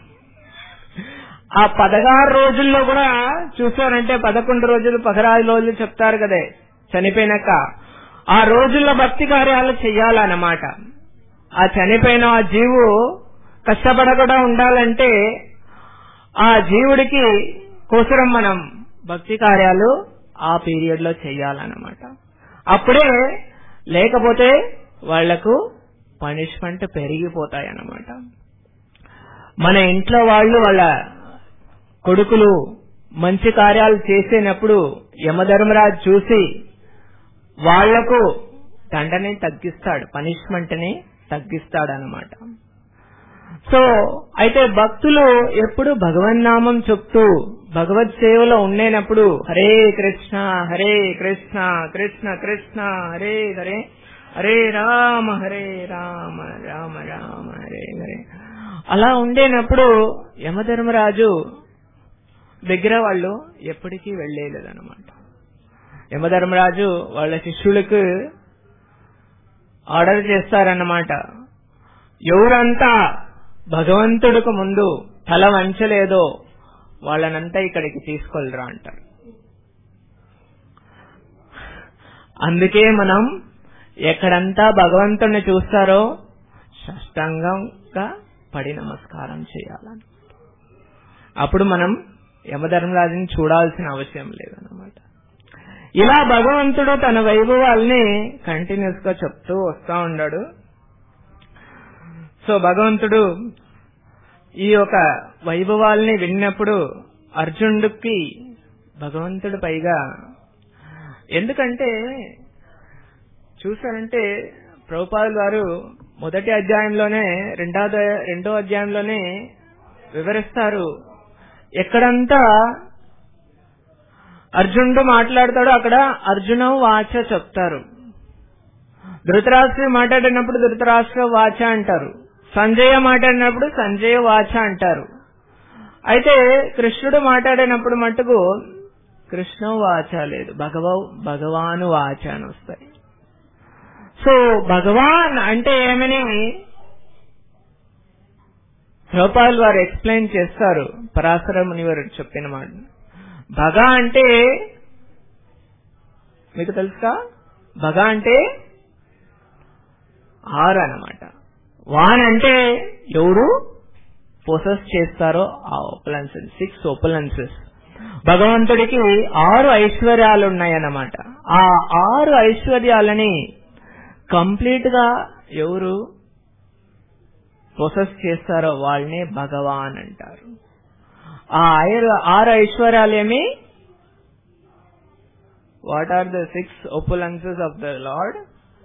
Speaker 1: ఆ పదహారు రోజుల్లో కూడా చూసారంటే పదకొండు రోజులు పదహారు రోజులు చెప్తారు కదే చనిపోయినాక ఆ రోజుల్లో భక్తి కార్యాలు చెయ్యాలన్నమాట ఆ చనిపోయిన ఆ జీవు కష్టపడకుండా ఉండాలంటే ఆ జీవుడికి కోసరం మనం భక్తి కార్యాలు ఆ పీరియడ్ లో చెయ్యాలన్నమాట అప్పుడే లేకపోతే వాళ్లకు పనిష్మెంట్ పెరిగిపోతాయి అన్నమాట మన ఇంట్లో వాళ్ళు వాళ్ళ కొడుకులు మంచి కార్యాలు చేసేటప్పుడు యమధర్మరాజు చూసి వాళ్లకు దండని తగ్గిస్తాడు పనిష్మెంట్ ని తగ్గిస్తాడు అనమాట సో అయితే భక్తులు ఎప్పుడు భగవన్నామం చెప్తూ భగవత్ సేవలో ఉండేనప్పుడు హరే కృష్ణ హరే కృష్ణ కృష్ణ కృష్ణ హరే హరే హరే రామ హరే రామ రామ రామ హరే హరే అలా ఉండేనప్పుడు యమధర్మరాజు దగ్గర వాళ్ళు ఎప్పటికీ వెళ్లేదన్నమాట యమధర్మరాజు వాళ్ళ శిష్యులకు ఆర్డర్ చేస్తారన్నమాట ఎవరంతా భగవంతుడికి ముందు తల వంచలేదో వాళ్ళనంతా ఇక్కడికి తీసుకెళ్ళరా అంటారు అందుకే మనం ఎక్కడంతా భగవంతుడిని చూస్తారో సాష్టాంగంగా పడి నమస్కారం చేయాలని అప్పుడు మనం యమధర్మరాజుని చూడాల్సిన అవసరం లేదన్నమాట ఇలా భగవంతుడు తన వైభవాల్ని కంటిన్యూస్ గా చెప్తూ వస్తా ఉన్నాడు సో భగవంతుడు ఈ యొక్క వైభవాల్ని విన్నప్పుడు అర్జునుడికి భగవంతుడు పైగా ఎందుకంటే చూసారంటే ప్రభుపాదులు వారు మొదటి అధ్యాయంలోనే రెండో రెండో అధ్యాయంలోనే వివరిస్తారు ఎక్కడంతా అర్జునుడు మాట్లాడతాడో అక్కడ అర్జున వాచ చెప్తారు ధృతరాష్ట్ర మాట్లాడినప్పుడు ధృతరాష్ట్ర వాచ అంటారు సంజయ మాట్లాడినప్పుడు సంజయ వాచ అంటారు అయితే కృష్ణుడు మాట్లాడినప్పుడు మటుకు కృష్ణ వాచ లేదు భగవ భగవాను వాచ అని వస్తాయి సో భగవాన్ అంటే ఏమని ప్రభుపాల్ వారు ఎక్స్ప్లెయిన్ చేస్తారు పరాశర ముని వారు చెప్పిన మాట భగ అంటే మీకు తెలుసా భగ అంటే ఆరు అన్నమాట వాన్ అంటే ఎవరు పొసెస్ చేస్తారో ఆ ఓపలెన్సెస్ సిక్స్ ఓపలెన్సెస్ భగవంతుడికి ఆరు ఐశ్వర్యాలు ఉన్నాయన్నమాట ఆ ఆరు ఐశ్వర్యాలని కంప్లీట్ గా ఎవరు ప్రొసెస్ చేస్తారో వాళ్ళని భగవాన్ అంటారు ఆ ఐరు ఆరు ఐశ్వర్యాలేమి what are the six opulences of the Lord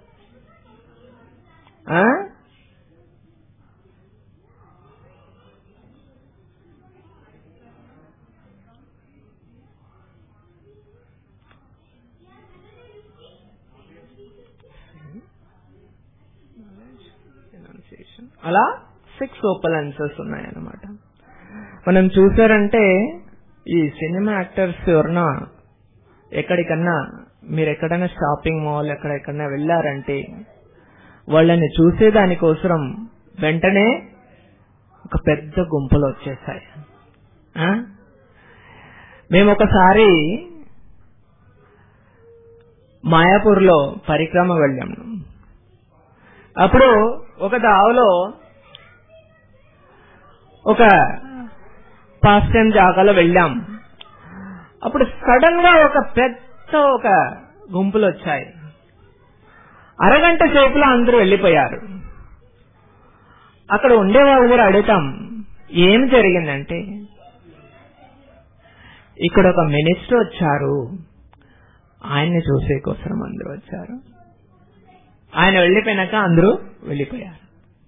Speaker 1: అలా సిక్స్ ఓపలెన్సెస్ ఉన్నాయన్నమాట మనం చూసారంటే ఈ సినిమా యాక్టర్స్ ఎవరన్నా ఎక్కడికన్నా మీరు ఎక్కడైనా షాపింగ్ మాల్ ఎక్కడెక్కడైనా వెళ్ళారంటే వాళ్ళని చూసేదానికోసం వెంటనే ఒక పెద్ద గుంపులు వచ్చేసాయి మేము ఒకసారి మాయాపూర్లో పరిక్రమ వెళ్ళాము అప్పుడు ఒక దావలో ఒక పాస్ట్ టైం జాగాలో వెళ్ళాం అప్పుడు సడన్ గా ఒక పెద్ద ఒక గుంపులు వచ్చాయి అరగంట సేపులో అందరూ వెళ్ళిపోయారు అక్కడ ఉండే వాళ్ళు కూడా అడుగుతాం ఏం జరిగిందంటే ఇక్కడ ఒక మినిస్టర్ వచ్చారు ఆయన్ని చూసే కోసం అందరూ వచ్చారు ఆయన వెళ్ళిపోయినాక అందరూ వెళ్ళిపోయారు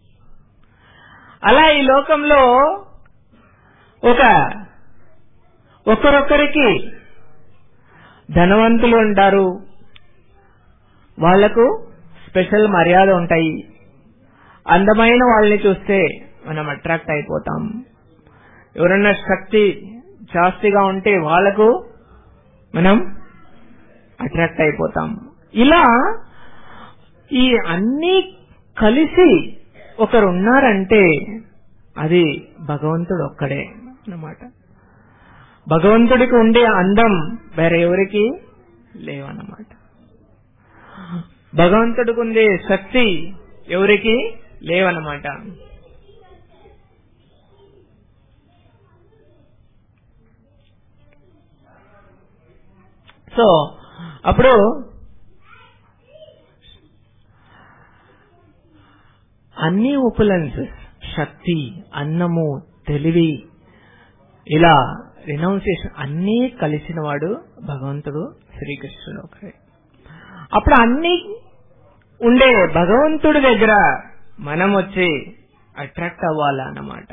Speaker 1: అలా ఈ లోకంలో ఒక ఒకరొకరికి ధనవంతులు ఉంటారు వాళ్లకు స్పెషల్ మర్యాద ఉంటాయి అందమైన వాళ్ళని చూస్తే మనం అట్రాక్ట్ అయిపోతాం ఎవరన్నా శక్తి జాస్తిగా ఉంటే వాళ్లకు మనం అట్రాక్ట్ అయిపోతాం ఇలా ఈ అన్ని కలిసి ఒకరు ఉన్నారంటే అది భగవంతుడు ఒక్కడే అన్నమాట భగవంతుడికి ఉండే అందం వేరే ఎవరికి లేవన్నమాట భగవంతుడికి ఉండే శక్తి ఎవరికి లేవన్నమాట సో అప్పుడు అన్ని ఉపలెన్సెస్ శక్తి అన్నము తెలివి ఇలా రినౌన్సియేషన్ అన్నీ కలిసిన వాడు భగవంతుడు శ్రీకృష్ణుడు ఒకరే అప్పుడు అన్ని ఉండే భగవంతుడి దగ్గర మనం వచ్చి అట్రాక్ట్ అవ్వాలన్నమాట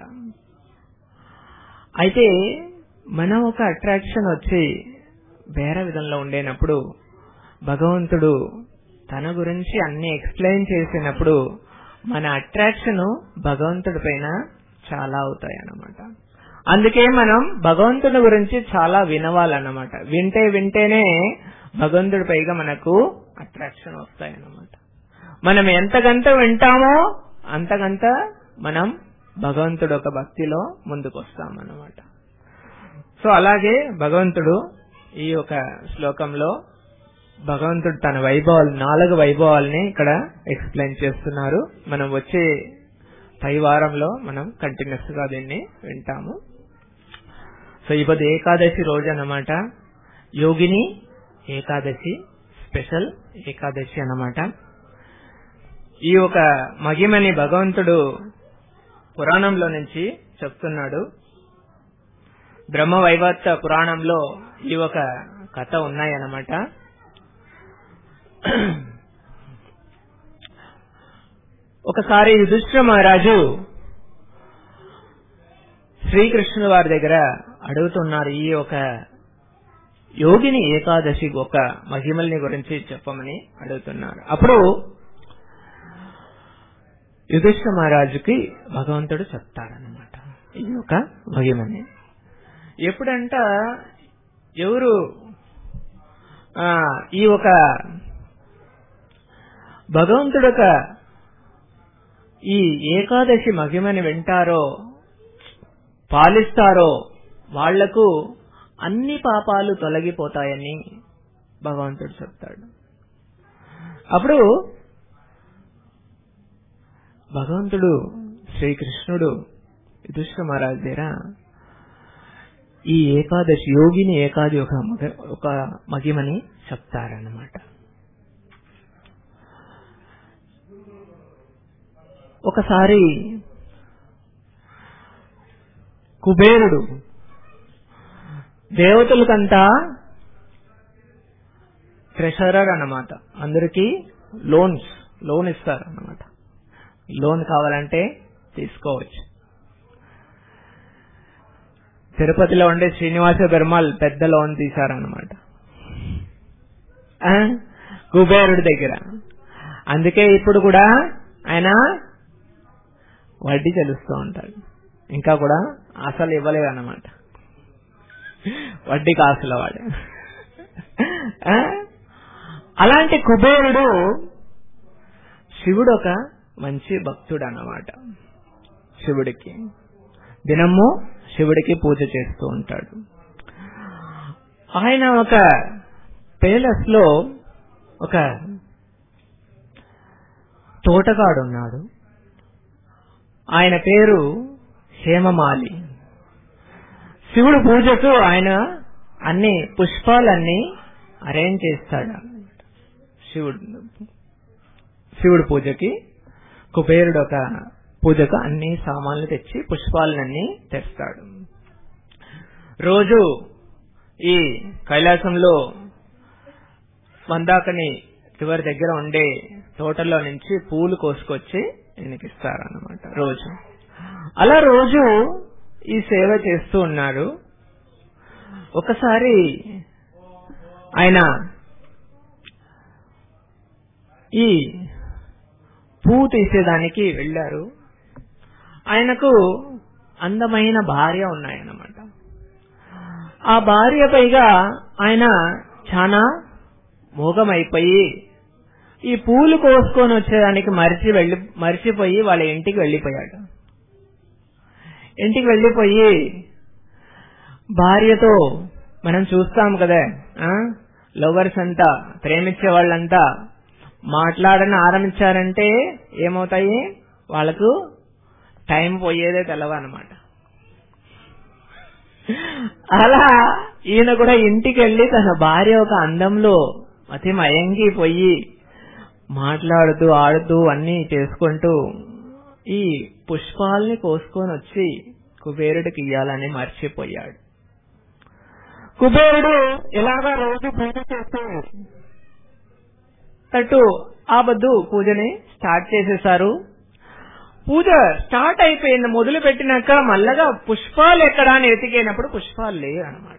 Speaker 1: అయితే మనం ఒక అట్రాక్షన్ వచ్చి వేరే విధంలో ఉండేనప్పుడు భగవంతుడు తన గురించి అన్ని ఎక్స్ప్లెయిన్ చేసినప్పుడు మన అట్రాక్షన్ భగవంతుడి పైన చాలా అవుతాయి అన్నమాట అందుకే మనం భగవంతుడి గురించి చాలా వినవాలన్నమాట వింటే వింటేనే భగవంతుడి పైగా మనకు అట్రాక్షన్ వస్తాయి అన్నమాట మనం ఎంతకంత వింటామో అంతకంత మనం భగవంతుడు ఒక భక్తిలో ముందుకు వస్తామన్నమాట సో అలాగే భగవంతుడు ఈ యొక్క శ్లోకంలో భగవంతుడు తన వైభవాలు నాలుగు వైభవాల్ని ఇక్కడ ఎక్స్ప్లెయిన్ చేస్తున్నారు మనం వచ్చే పై వారంలో మనం కంటిన్యూస్ గా దీన్ని వింటాము సో ఇప్పుడు ఏకాదశి రోజు అన్నమాట యోగిని ఏకాదశి స్పెషల్ ఏకాదశి అన్నమాట ఈ ఒక మహిమని భగవంతుడు పురాణంలో నుంచి చెప్తున్నాడు బ్రహ్మ వైవర్త పురాణంలో ఈ ఒక కథ ఉన్నాయన్నమాట ఒకసారి యుధిష్ఠిర మహారాజు శ్రీకృష్ణుల వారి దగ్గర అడుగుతున్నారు ఈ ఒక యోగిని ఏకాదశి ఒక మహిమల్ని గురించి చెప్పమని అడుగుతున్నారు అప్పుడు యుధిష్ఠిర మహారాజుకి భగవంతుడు చెప్తాడనమాట ఈ యొక్క మహిమని ఎప్పుడంట ఎవరు ఈ ఒక భగవంతుడు ఒక ఈ ఏకాదశి మహిమని వింటారో పాలిస్తారో వాళ్లకు అన్ని పాపాలు తొలగిపోతాయని భగవంతుడు చెప్తాడు అప్పుడు భగవంతుడు శ్రీకృష్ణుడు యుధిష్ఠ మహారాజు దగ్గర ఈ ఏకాదశి యోగిని ఏకాది ఒక ఒక మహిమని చెప్తారన్నమాట ఒకసారి కుబేరుడు దేవతలకంతా ట్రెషరర్ అన్నమాట అందరికీ లోన్స్ లోన్ ఇస్తారు అన్నమాట లోన్ కావాలంటే తీసుకోవచ్చు తిరుపతిలో ఉండే శ్రీనివాస పెరుమాల్ పెద్ద లోన్ తీశారన్నమాట కుబేరుడి దగ్గర అందుకే ఇప్పుడు కూడా ఆయన వడ్డీ చెల్లిస్తూ ఉంటాడు ఇంకా కూడా అసలు ఇవ్వలేదు అన్నమాట వడ్డీ కాసుల వాడు అలాంటి కుబేరుడు శివుడు ఒక మంచి భక్తుడు అన్నమాట శివుడికి దినము శివుడికి పూజ చేస్తూ ఉంటాడు ఆయన ఒక పేలస్ లో ఒక తోటగాడు ఉన్నాడు ఆయన పేరు హేమమాలి శివుడు పూజకు ఆయన అన్ని పుష్పాలన్నీ అరేంజ్ చేస్తాడు శివుడు శివుడు పూజకి కుబేరుడు ఒక పూజకు అన్ని సామాన్లు తెచ్చి పుష్పాలన్నీ తెస్తాడు రోజు ఈ కైలాసంలో మందాకని చివరి దగ్గర ఉండే తోటలో నుంచి పూలు కోసుకొచ్చి ఈయనకి ఇస్తారన్నమాట రోజు అలా రోజు ఈ సేవ చేస్తూ ఉన్నారు ఒకసారి ఆయన ఈ పువ్వు తీసేదానికి వెళ్లారు ఆయనకు అందమైన భార్య ఉన్నాయన్నమాట ఆ భార్య పైగా ఆయన చాలా మోగమైపోయి ఈ పూలు కోసుకొని వచ్చేదానికి మరిచి వెళ్ళి మరిచిపోయి వాళ్ళ ఇంటికి వెళ్లిపోయాడు ఇంటికి వెళ్లిపోయి భార్యతో మనం చూస్తాం కదా లవర్స్ అంతా ప్రేమించే వాళ్ళంతా మాట్లాడని ఆరంభించారంటే ఏమవుతాయి వాళ్ళకు టైం పోయేదే తెలవన్నమాట అలా ఈయన కూడా ఇంటికి వెళ్లి తన భార్య ఒక అందంలో అతి మయంగిపోయి మాట్లాడుతూ ఆడుతూ అన్ని చేసుకుంటూ ఈ పుష్పాల్ని కోసుకొని వచ్చి కుబేరుడికి ఇయ్యాలని మర్చిపోయాడు కుబేరుడు ఇలాగా రోజు పూజ చేస్తూ తట్టు ఆ బద్దు పూజని స్టార్ట్ చేసేశారు పూజ స్టార్ట్ అయిపోయింది మొదలు పెట్టినాక మళ్ళగా పుష్పాలు ఎక్కడా అని ఎతికేనప్పుడు పుష్పాలు లేవు అనమాట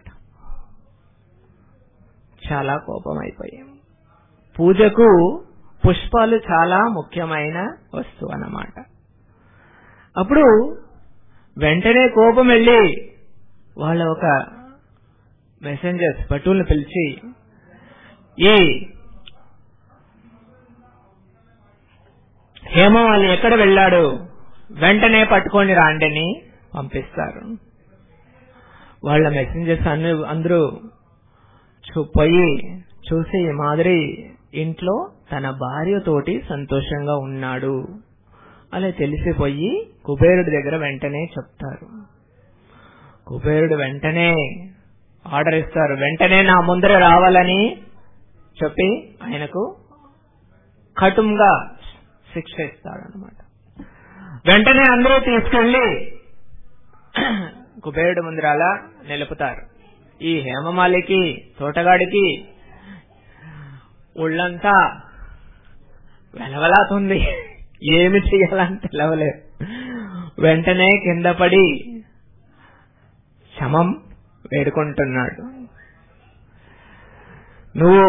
Speaker 1: చాలా కోపం అయిపోయాం పూజకు పుష్పాలు చాలా ముఖ్యమైన వస్తువు అన్నమాట అప్పుడు వెంటనే కోపం వెళ్ళి వాళ్ళ ఒక మెసెంజర్స్ భటుల్ని పిలిచి ఈ హేమవాలి ఎక్కడ వెళ్ళాడు వెంటనే పట్టుకొని రాండిని పంపిస్తారు వాళ్ళ మెసెంజర్స్ అన్ని అందరూ చూ- పోయి చూసి ఈ మాదిరి ఇంట్లో తన భార్యతోటి సంతోషంగా ఉన్నాడు అలా తెలిసిపోయి కుబేరుడి దగ్గర వెంటనే చెప్తారు కుబేరుడు వెంటనే ఆర్డర్ ఇస్తారు వెంటనే నా ముందర రావాలని చెప్పి ఆయనకు కటుంగా శిక్ష ఇస్తాడనమాట వెంటనే అందరూ తీసుకెళ్లి కుబేరుడు ముందరాల నిలుపుతారు ఈ హేమమాలికి తోటగాడికి ఒళ్ళంతా వెలవలాతుంది ఏమి చేయాలని తెలవలేదు వెంటనే కింద పడి శమం వేడుకుంటున్నాడు నువ్వు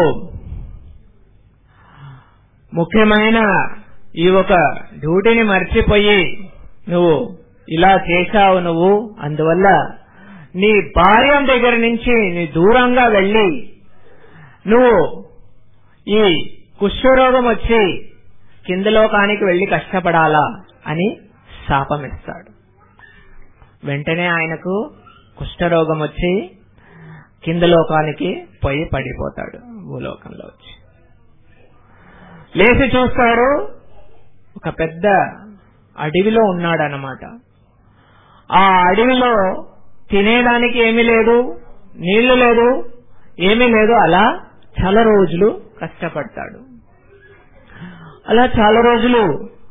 Speaker 1: ముఖ్యమైన ఈ ఒక డ్యూటీని మర్చిపోయి నువ్వు ఇలా చేశావు నువ్వు అందువల్ల నీ భార్య దగ్గర నుంచి నీ దూరంగా వెళ్ళి నువ్వు ఈ కుష్ఠరోగం వచ్చి కింద లోకానికి వెళ్లి కష్టపడాలా అని శాపం ఇస్తాడు వెంటనే ఆయనకు కుష్ఠరోగం వచ్చి కింద లోకానికి పోయి పడిపోతాడు భూలోకంలో వచ్చి లేచి చూస్తాడు ఒక పెద్ద అడవిలో ఉన్నాడనమాట ఆ అడవిలో తినేదానికి ఏమీ లేదు నీళ్లు లేదు ఏమీ లేదు అలా చాలా రోజులు కష్టపడతాడు అలా చాలా రోజులు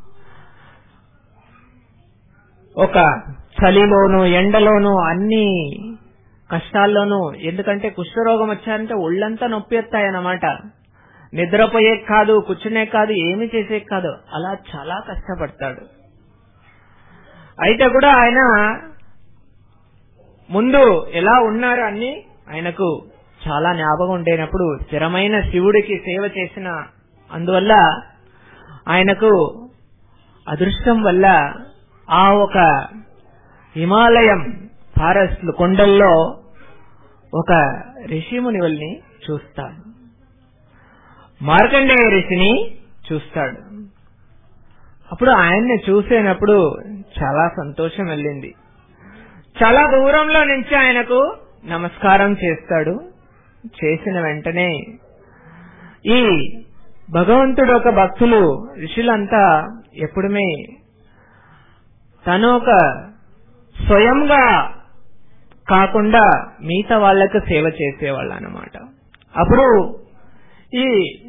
Speaker 1: ఒక చలిలోను ఎండలోను అన్ని కష్టాల్లోనూ ఎందుకంటే కుష్ఠరోగం వచ్చారంటే ఒళ్ళంతా నొప్పి వస్తాయన్నమాట నిద్రపోయే కాదు కూర్చునే కాదు ఏమి చేసే కాదు అలా చాలా కష్టపడతాడు అయితే కూడా ఆయన ముందు ఎలా ఉన్నారు అన్ని ఆయనకు చాలా జ్ఞాపకం ఉండేనప్పుడు స్థిరమైన శివుడికి సేవ చేసిన అందువల్ల ఆయనకు అదృష్టం వల్ల ఆ ఒక హిమాలయం ఫారెస్ట్ కొండల్లో ఒక ఋషిమునివల్ని చూస్తాడు మార్కండేయ ఋషిని చూస్తాడు అప్పుడు ఆయన్ని చూసేనప్పుడు చాలా సంతోషం వెళ్ళింది చాలా దూరంలో నుంచి ఆయనకు నమస్కారం చేస్తాడు చేసిన వెంటనే ఈ భగవంతుడు ఒక భక్తులు ఋషులంతా ఎప్పుడుమే తను ఒక స్వయంగా కాకుండా మిగతా వాళ్లకు సేవ చేసేవాళ్ళు అన్నమాట అప్పుడు ఈ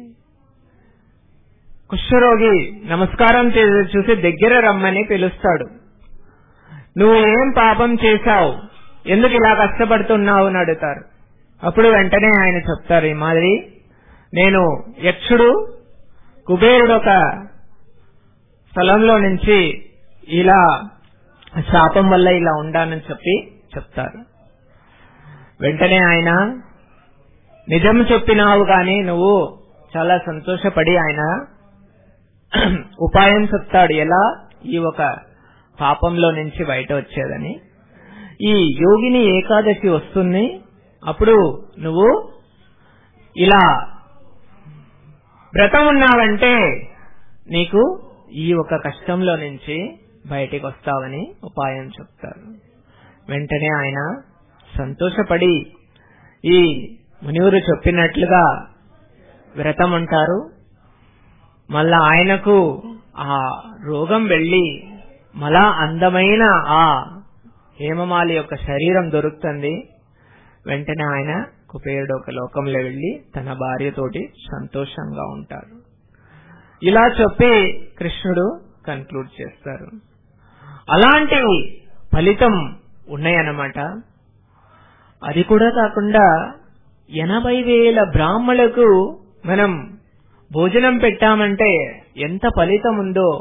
Speaker 1: కుష్ఠరోగి నమస్కారం చే- చూసి దగ్గర రమ్మని పిలుస్తాడు నువ్వు ఏం పాపం చేశావు ఎందుకు ఇలా కష్టపడుతున్నావు అని అడుగుతారు అప్పుడు వెంటనే ఆయన చెప్తారు ఈ మాదిరి నేను యక్షుడు కుబేరుడు ఒక స్థలంలో నుంచి ఇలా శాపం వల్ల ఇలా ఉండానని చెప్పి చెప్తారు వెంటనే ఆయన నిజం చెప్పినావు గాని నువ్వు చాలా సంతోషపడి ఆయన ఉపాయం చెప్తాడు ఎలా ఈ ఒక పాపంలో నుంచి బయట వచ్చేదని ఈ యోగిని ఏకాదశి వస్తుంది అప్పుడు నువ్వు ఇలా వ్రతం ఉన్నావంటే నీకు ఈ ఒక కష్టంలో నుంచి బయటికి వస్తావని ఉపాయం చెప్తారు వెంటనే ఆయన సంతోషపడి ఈ మునివురు చెప్పినట్లుగా వ్రతం ఉంటారు మళ్ళా ఆయనకు ఆ రోగం వెళ్లి మళ్ళా అందమైన ఆ హేమమాలి యొక్క శరీరం దొరుకుతుంది వెంటనే ఆయన కుబేరుడు ఒక లోకంలో వెళ్లి తన భార్యతోటి సంతోషంగా ఉంటారు ఇలా చెప్పి కృష్ణుడు కన్క్లూడ్ చేస్తారు అలాంటి ఫలితం ఉన్నాయన్నమాట అది కూడా కాకుండా ఎనభై వేల బ్రాహ్మణులకు మనం భోజనం పెట్టామంటే ఎంత ఫలితం ఉందో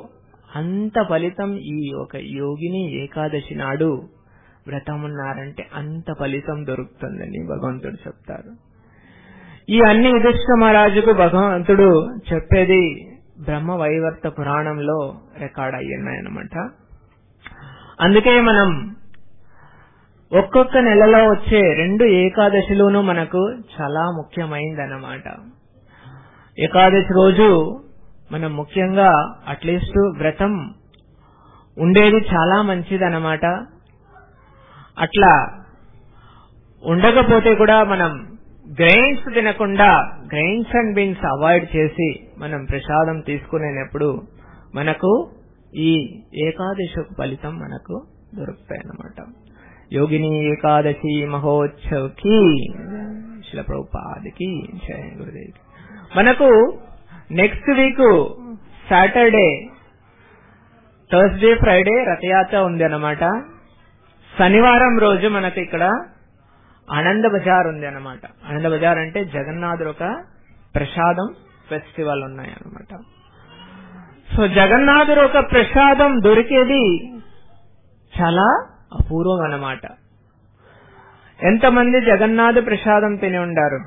Speaker 1: అంత ఫలితం ఈ ఒక యోగిని ఏకాదశి నాడు వ్రతం ఉన్నారంటే అంత ఫలితం దొరుకుతుందని భగవంతుడు చెప్తారు ఈ అన్ని యుధిష్ఠ మహారాజుకు భగవంతుడు చెప్పేది బ్రహ్మ వైవర్త పురాణంలో రికార్డ్ అయ్యున్నాయన్నమాట అందుకే మనం ఒక్కొక్క నెలలో వచ్చే రెండు ఏకాదశిలోనూ మనకు చాలా ముఖ్యమైందన్నమాట ఏకాదశి రోజు మనం ముఖ్యంగా అట్లీస్ట్ వ్రతం ఉండేది చాలా మంచిదన్నమాట అట్లా ఉండకపోతే కూడా మనం గ్రెయిన్స్ తినకుండా గ్రెయిన్స్ అండ్ బీన్స్ అవాయిడ్ చేసి మనం ప్రసాదం తీసుకునేటప్పుడు మనకు ఈ ఏకాదశి ఫలితం మనకు దొరుకుతాయి అన్నమాట యోగిని ఏకాదశి మహోత్సవ్కి శిల ప్రభుపాదికి జయ గురుదేవికి మనకు next week Saturday Thursday Friday Rath Yatra ఉంది అన్నమాట శనివారం రోజు మనకి ఇక్కడ ఆనంద బజార్ ఉంది అన్నమాట ఆనంద బజార్ అంటే జగన్నాథుడు ఒక ప్రసాదం ఫెస్టివల్ ఉన్నాయి అన్నమాట సో జగన్నాథుడు ఒక ప్రసాదం దొరికేది చాలా అపూర్వం అన్నమాట ఎంతమంది జగన్నాథ ప్రసాదం తిని ఉండారు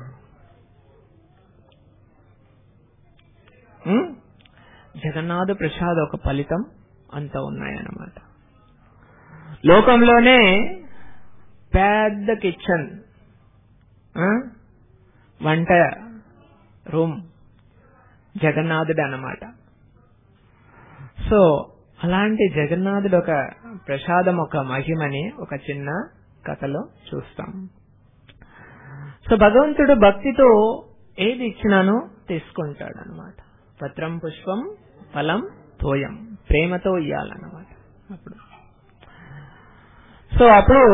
Speaker 1: ఉం? జగన్నాథ ప్రసాద్ ఒక ఫలితం అంత ఉన్నాయన్నమాట లోకంలోనే పెద్ద కిచెన్ ఆ? వంట రూమ్ జగన్నాథుడు అన్నమాట సో అలాంటి జగన్నాథుడు ఒక ప్రసాదం ఒక మహిమని ఒక చిన్న కథలో చూస్తాం సో భగవంతుడు భక్తితో ఏది ఇచ్చినానో తీసుకుంటాడు అనమాట పత్రం పుష్పం ఫలం తోయం ప్రేమతో ఇయ్యాలన్నమాట అప్పుడు సో అప్పుడు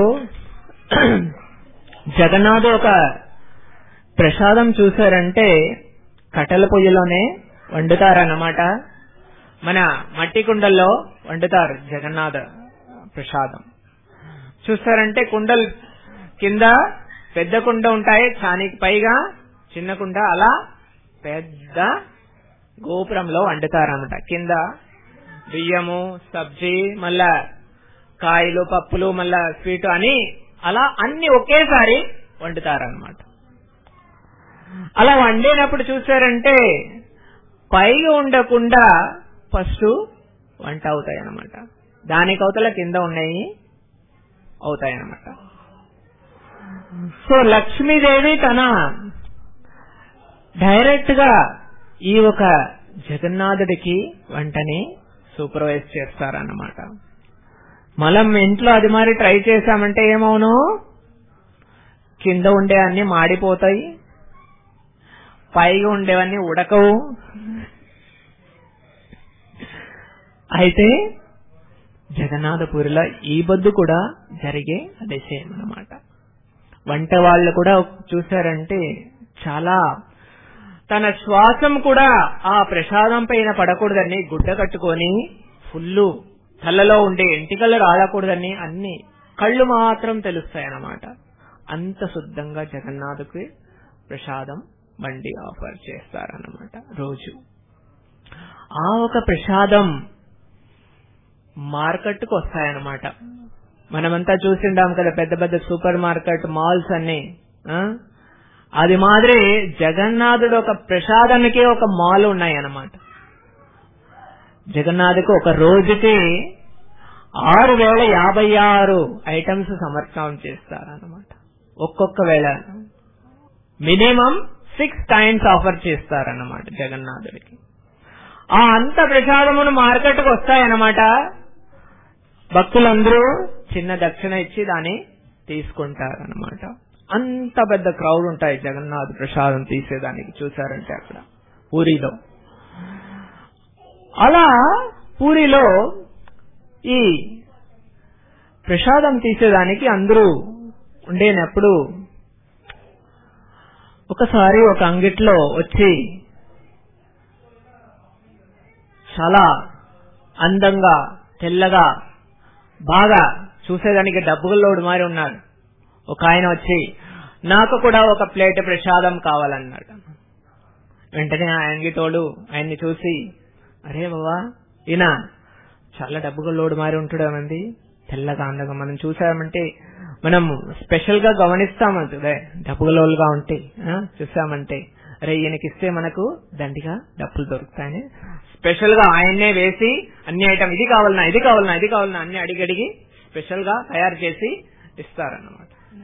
Speaker 1: జగన్నాథుడు ఒక ప్రసాదం చూశారంటే కట్టెల పొయ్యిలోనే వండుతారన్నమాట మన మట్టి కుండల్లో వండుతారు జగన్నాథ ప్రసాదం చూస్తారంటే కుండలు కింద పెద్ద కుండ ఉంటాయి చానికి పైగా చిన్న కుండ అలా పెద్ద గోపురంలో వండుతారన్నమాట కింద బియ్యము సబ్జీ మళ్ళా కాయలు పప్పులు మళ్ళా స్వీట్ అని అలా అన్ని ఒకేసారి వండుతారనమాట అలా వండినప్పుడు చూసారంటే పైగా ఉండకుండా ఫస్ట్ వంట అవుతాయి అన్నమాట దానికి అవతల కింద ఉన్నాయి అవుతాయి అన్నమాట సో లక్ష్మీదేవి తన డైరెక్ట్ గా ఈ ఒక జగన్నాథుడికి వంటని సూపర్వైజ్ చేస్తారన్నమాట మనం ఇంట్లో అది మరి ట్రై చేశామంటే ఏమవును కింద ఉండే అన్ని మాడిపోతాయి పైగా ఉండేవన్నీ ఉడకవు అయితే జగన్నాథపురిలో ఈ బొద్దు కూడా జరిగే అదే సేమ్ అనమాట వంట వాళ్ళు కూడా చూశారంటే చాలా తన శ్వాసం కూడా ఆ ప్రసాదం పైన పడకూడదని గుడ్డ కట్టుకొని ఫుల్లు తలలో ఉండే ఎంటికలు రాలకూడదని అన్ని కళ్ళు మాత్రం తెలుస్తాయన్నమాట అంత శుద్ధంగా జగన్నాథుకి ప్రసాదం బండి ఆఫర్ చేస్తారన్నమాట రోజు ఆ ఒక ప్రసాదం మార్కెట్కు వస్తాయన్నమాట మనమంతా చూసిండాం కదా పెద్ద పెద్ద సూపర్ మార్కెట్ మాల్స్ అన్ని ఆ? అది మాదిరి జగన్నాథుడు ఒక ప్రసాదానికి ఒక మాల్ ఉన్నాయి అన్నమాట జగన్నాథుకు ఒక రోజుకి ఆరు వేల యాభై ఆరు ఐటమ్స్ సమర్పణం చేస్తారన్నమాట ఒక్కొక్క వేళ మినిమం సిక్స్ టైమ్స్ ఆఫర్ చేస్తారన్నమాట జగన్నాథుడికి ఆ అంత ప్రసాదమును మార్కెట్కి వస్తాయన్నమాట భక్తులందరూ చిన్న దక్షిణ ఇచ్చి దాన్ని తీసుకుంటారన్నమాట అంత పెద్ద క్రౌడ్ ఉంటాయి జగన్నాథ్ ప్రసాదం తీసేదానికి చూసారంటే అక్కడ పూరిలో అలా పూరిలో ఈ ప్రసాదం తీసేదానికి అందరూ ఉండేనప్పుడు ఒకసారి ఒక అంగిట్లో వచ్చి చాలా అందంగా తెల్లగా బాగా చూసేదానికి డబ్బుల్లోడు మారి ఉన్నాడు ఒక ఆయన వచ్చి నాకు కూడా ఒక ప్లేట్ ప్రసాదం కావాలన్నాడు వెంటనే ఆ అంగిటోడు ఆయన్ని చూసి అరే బాబా ఈయన చాలా డబ్బుగా లోడు మారి ఉంటాడు అనంది తెల్లగా అందగా మనం చూసామంటే మనం స్పెషల్ గా గమనిస్తామంటే డబ్బుగలోలుగా ఉంటే ఆ, చూసామంటే అరే ఈయనకి ఇస్తే మనకు దండిగా డబ్బులు దొరుకుతాయని స్పెషల్ గా ఆయన్నే వేసి అన్ని ఐటమ్ ఇది కావాలన్నా ఇది కావాలన్నా ఇది కావాలన్నా అన్ని అడిగి అడిగి స్పెషల్ గా తయారు చేసి ఇస్తారన్నమాట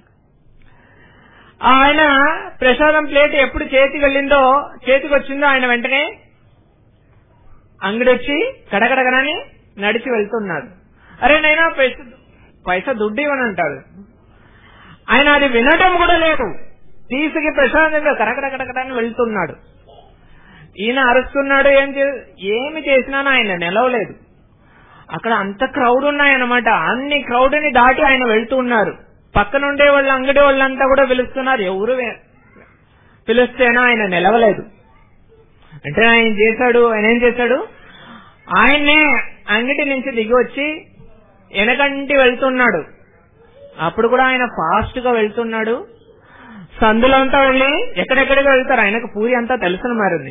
Speaker 1: ఆయన ప్రసాదం ప్లేట్ ఎప్పుడు చేతికి వెళ్ళిందో చేతికి వచ్చిందో ఆయన వెంటనే అంగడి వచ్చి కడగడగనని నడిచి వెళ్తున్నాడు అరే నైనా పైస పైసా దుడ్డు ఇవ్వని అంటాడు ఆయన అది వినటం కూడా లేదు తీసుకి ప్రశాంతంగా కరకడకడకడని వెళ్తున్నాడు ఈయన అరుస్తున్నాడు ఏం చే- ఏమి చేసినా ఆయన నిలవలేదు అక్కడ అంత క్రౌడ్ ఉన్నాయన్నమాట అన్ని క్రౌడ్ ని దాటి ఆయన వెళ్తూ ఉన్నారు పక్కన ఉండే వాళ్ళ అంగడి వాళ్ళంతా కూడా పిలుస్తున్నారు ఎవరు వే- పిలిస్తేనా ఆయన నిలవలేదు అంటే ఆయన చేశాడు ఆయన ఏం చేశాడు ఆయన్నే అంగడి నుంచి దిగి వచ్చి వెనకంటి వెళ్తున్నాడు అప్పుడు కూడా ఆయన ఫాస్ట్ గా వెళ్తున్నాడు సందులంతా వెళ్ళి ఎక్కడెక్కడికి వెళ్తారు ఆయనకు పూరి అంతా తెలుసున మారింది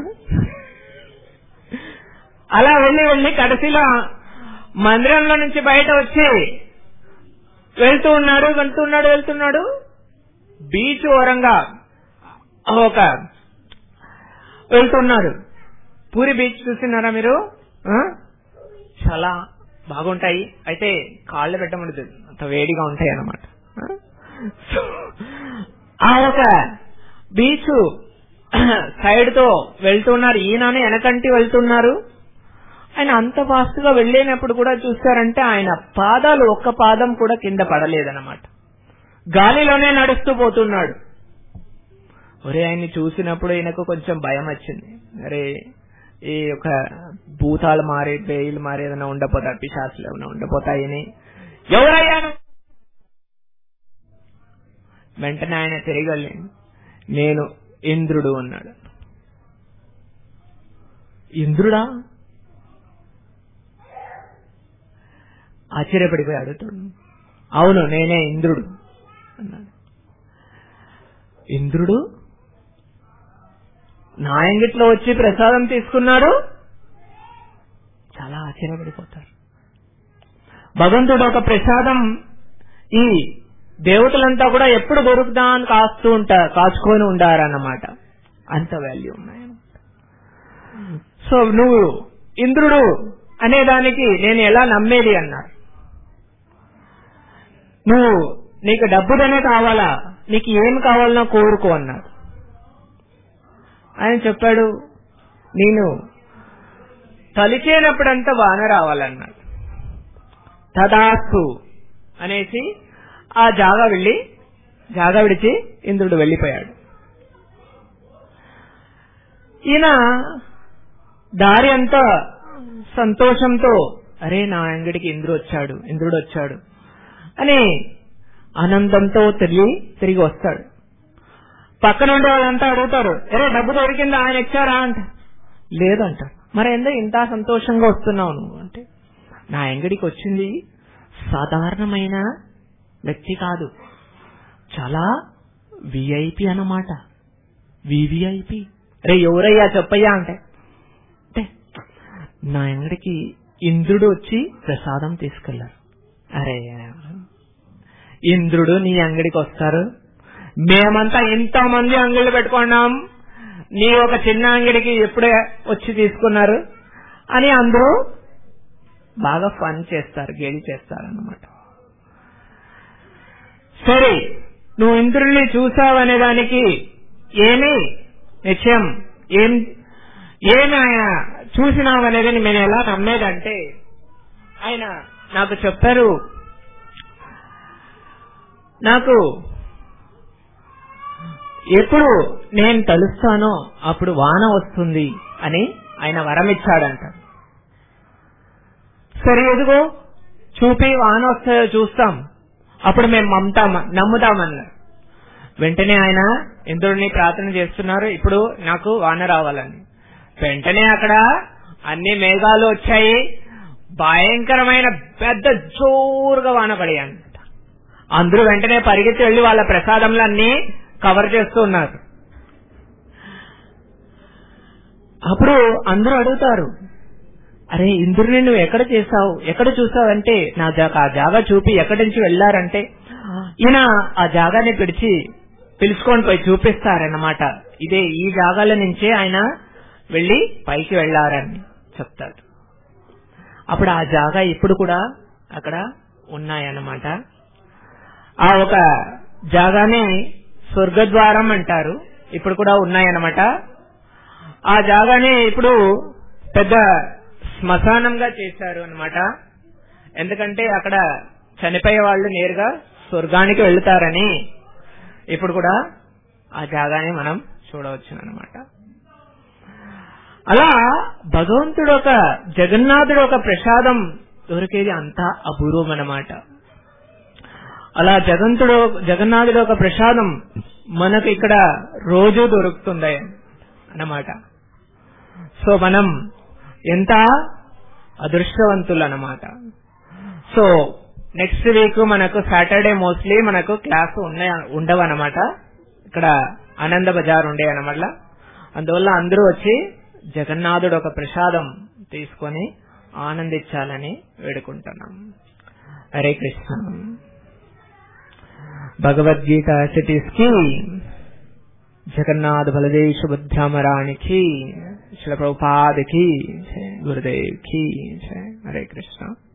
Speaker 1: అలా వెళ్ళి వెళ్ళి కడసిలో మందిరంలో నుంచి బయట వచ్చి వెళ్తూ ఉన్నాడు వెళ్తున్నాడు వెళ్తున్నాడు బీచ్ ఓరంగా ఒక వెళ్తున్నాడు పూరి బీచ్ చూస్తున్నారా మీరు ఆ? చాలా బాగుంటాయి అయితే కాళ్ళు పెట్టమడదు అంత వేడిగా ఉంటాయి అన్నమాట ఆ? సో, ఆ ఒక బీచ్ సైడ్ తో వెళ్తున్నారు ఈయనని వెనకంటి వెళ్తున్నారు ఆయన అంత ఫాస్ట్ గా వెళ్ళినప్పుడు కూడా చూస్తారంటే ఆయన పాదాలు ఒక్క పాదం కూడా కింద పడలేదన్నమాట గాలిలోనే నడుస్తూ పోతున్నాడు ఒరే ఆయన్ని చూసినప్పుడు ఈయనకు కొంచెం భయం వచ్చింది అరే ఈ ఒక భూతాలు మారి బేయిలు మారి ఏదైనా ఉండపోతాయి పిశాసులు ఏమైనా ఉండపోతాయని ఎవరయ్యాను వెంటనే ఆయన తిరిగి వెళ్ళి నేను ఇంద్రుడు అన్నాడు ఇంద్రుడా ఆశ్చర్యపడిపోయి అడుగుతాడు అవును నేనే ఇంద్రుడు అన్నాడు ఇంద్రుడు నా ఇంగిట్లో వచ్చి ప్రసాదం తీసుకున్నాడు చాలా ఆశ్చర్యపడిపోతారు భగవంతుడు ఒక ప్రసాదం ఈ దేవతలంతా కూడా ఎప్పుడు దొరుకుతా అని కాస్తూ ఉంటారు కాచుకొని ఉండారన్నమాట అంత వాల్యూ ఉన్నాయి సో నువ్వు ఇంద్రుడు అనే దానికి నేను ఎలా నమ్మేది అన్నారు నువ్వు నీకు డబ్బుదనే కావాలా నీకు ఏం కావాలన్నా కోరుకో అన్నాడు ఆయన చెప్పాడు నేను తలిచేనప్పుడంతా వాన రావాలన్నాడు తదాస్తు అనేసి ఆ జాగా వెళ్ళి జాగా విడిచి ఇంద్రుడు వెళ్ళిపోయాడు ఈయన దారి అంతా సంతోషంతో అరే నా అంగడికి ఇంద్రుడు వచ్చాడు ఇంద్రుడు వచ్చాడు అని ఆనందంతో తిరిగి తిరిగి వస్తాడు పక్కన ఉండే వాళ్ళంతా అడుగుతారు అరే డబ్బు దొరికిందా ఆయన ఇచ్చారా అంట లేదంట మరి ఎందుకు ఇంత సంతోషంగా వస్తున్నావు నువ్వు అంటే నా అంగడికి వచ్చింది సాధారణమైన వ్యక్తి కాదు చాలా విఐపి అన్నమాట వివిఐపి రే ఎవరయ్యా చెప్పయ్యా అంటే అంటే నా అంగడికి ఇంద్రుడు వచ్చి ప్రసాదం తీసుకెళ్లారు అరే ఇంద్రుడు నీ అంగడికి వస్తారు మేమంతా ఎంతో మంది అంగళ్ళు పెట్టుకున్నాం నీ ఒక చిన్న అంగడికి ఎప్పుడే వచ్చి తీసుకున్నారు అని అందరూ బాగా ఫన్ చేస్తారు గేలి చేస్తారు అన్నమాట సరే నువ్వు ఇంద్రుడిని చూసావనే దానికి ఏమి నిశ్చయం ఏం ఏమి ఆయన చూసినావనేది నేను ఎలా నమ్మేదంటే ఆయన నాకు చెప్పారు నాకు ఎప్పుడు నేను తలుస్తానో అప్పుడు వాన వస్తుంది అని ఆయన వరం ఇచ్చాడంట సరే ఎదుగో చూపి వాన వస్తాయో చూస్తాం అప్పుడు మేము మమతాం నమ్ముతామన్నారు వెంటనే ఆయన ఇంద్రుడిని ప్రార్థన చేస్తున్నారు ఇప్పుడు నాకు వాన రావాలని వెంటనే అక్కడ అన్ని మేఘాలు వచ్చాయి భయంకరమైన పెద్ద జోరుగా వాన పడాయి అందరూ వెంటనే పరిగెత్తి వెళ్లి వాళ్ళ ప్రసాదంలన్నీ కవర్ చేస్తూ ఉన్నారు అప్పుడు అందరూ అడుగుతారు అరే ఇంద్రుడిని నువ్వు ఎక్కడ చేసావు ఎక్కడ చూసావు అంటే నా జా- ఆ జాగా చూపి ఎక్కడి నుంచి వెళ్లారంటే ఈయన ఆ జాగాని పిలిచి పిలుచుకొని పోయి చూపిస్తారన్నమాట ఇదే ఈ జాగాల నుంచే ఆయన వెళ్లి పైకి వెళ్లారని చెప్తాడు అప్పుడు ఆ జాగా ఇప్పుడు కూడా అక్కడ ఉన్నాయన్నమాట ఆ ఒక జాగానే స్వర్గద్వారం అంటారు ఇప్పుడు కూడా ఉన్నాయన్నమాట ఆ జాగానే ఇప్పుడు పెద్ద శ్మశానంగా చేశారు అన్నమాట ఎందుకంటే అక్కడ చనిపోయే వాళ్ళు నేరుగా స్వర్గానికి వెళ్తారని ఇప్పుడు కూడా ఆ జాగాని మనం చూడవచ్చు అన్నమాట అలా భగవంతుడు ఒక జగన్నాథుడు ఒక ప్రసాదం దొరికేది అంతా అపూర్వం అన్నమాట అలా జగంతుడు జగన్నాథుడు ఒక ప్రసాదం మనకు ఇక్కడ రోజు దొరుకుతుంది అన్నమాట సో మనం ఎంత అదృష్టవంతులు అన్నమాట సో నెక్స్ట్ వీక్ మనకు సాటర్డే మోస్ట్లీ మనకు క్లాస్ ఉన్నాయి ఉండవు అనమాట ఇక్కడ ఆనంద బజార్ ఉండే అనమాట అందువల్ల అందరూ వచ్చి జగన్నాథుడు ఒక ప్రసాదం తీసుకొని ఆనందించాలని వేడుకుంటున్నాం హరే కృష్ణ భగవద్గీత సిటీస్ కి జగన్నాథ బలదేవ్ సుభద్రామరానికి శిల ప్రభుపాద్ కి జై గురుదేవ్ కి జై హరే కృష్ణ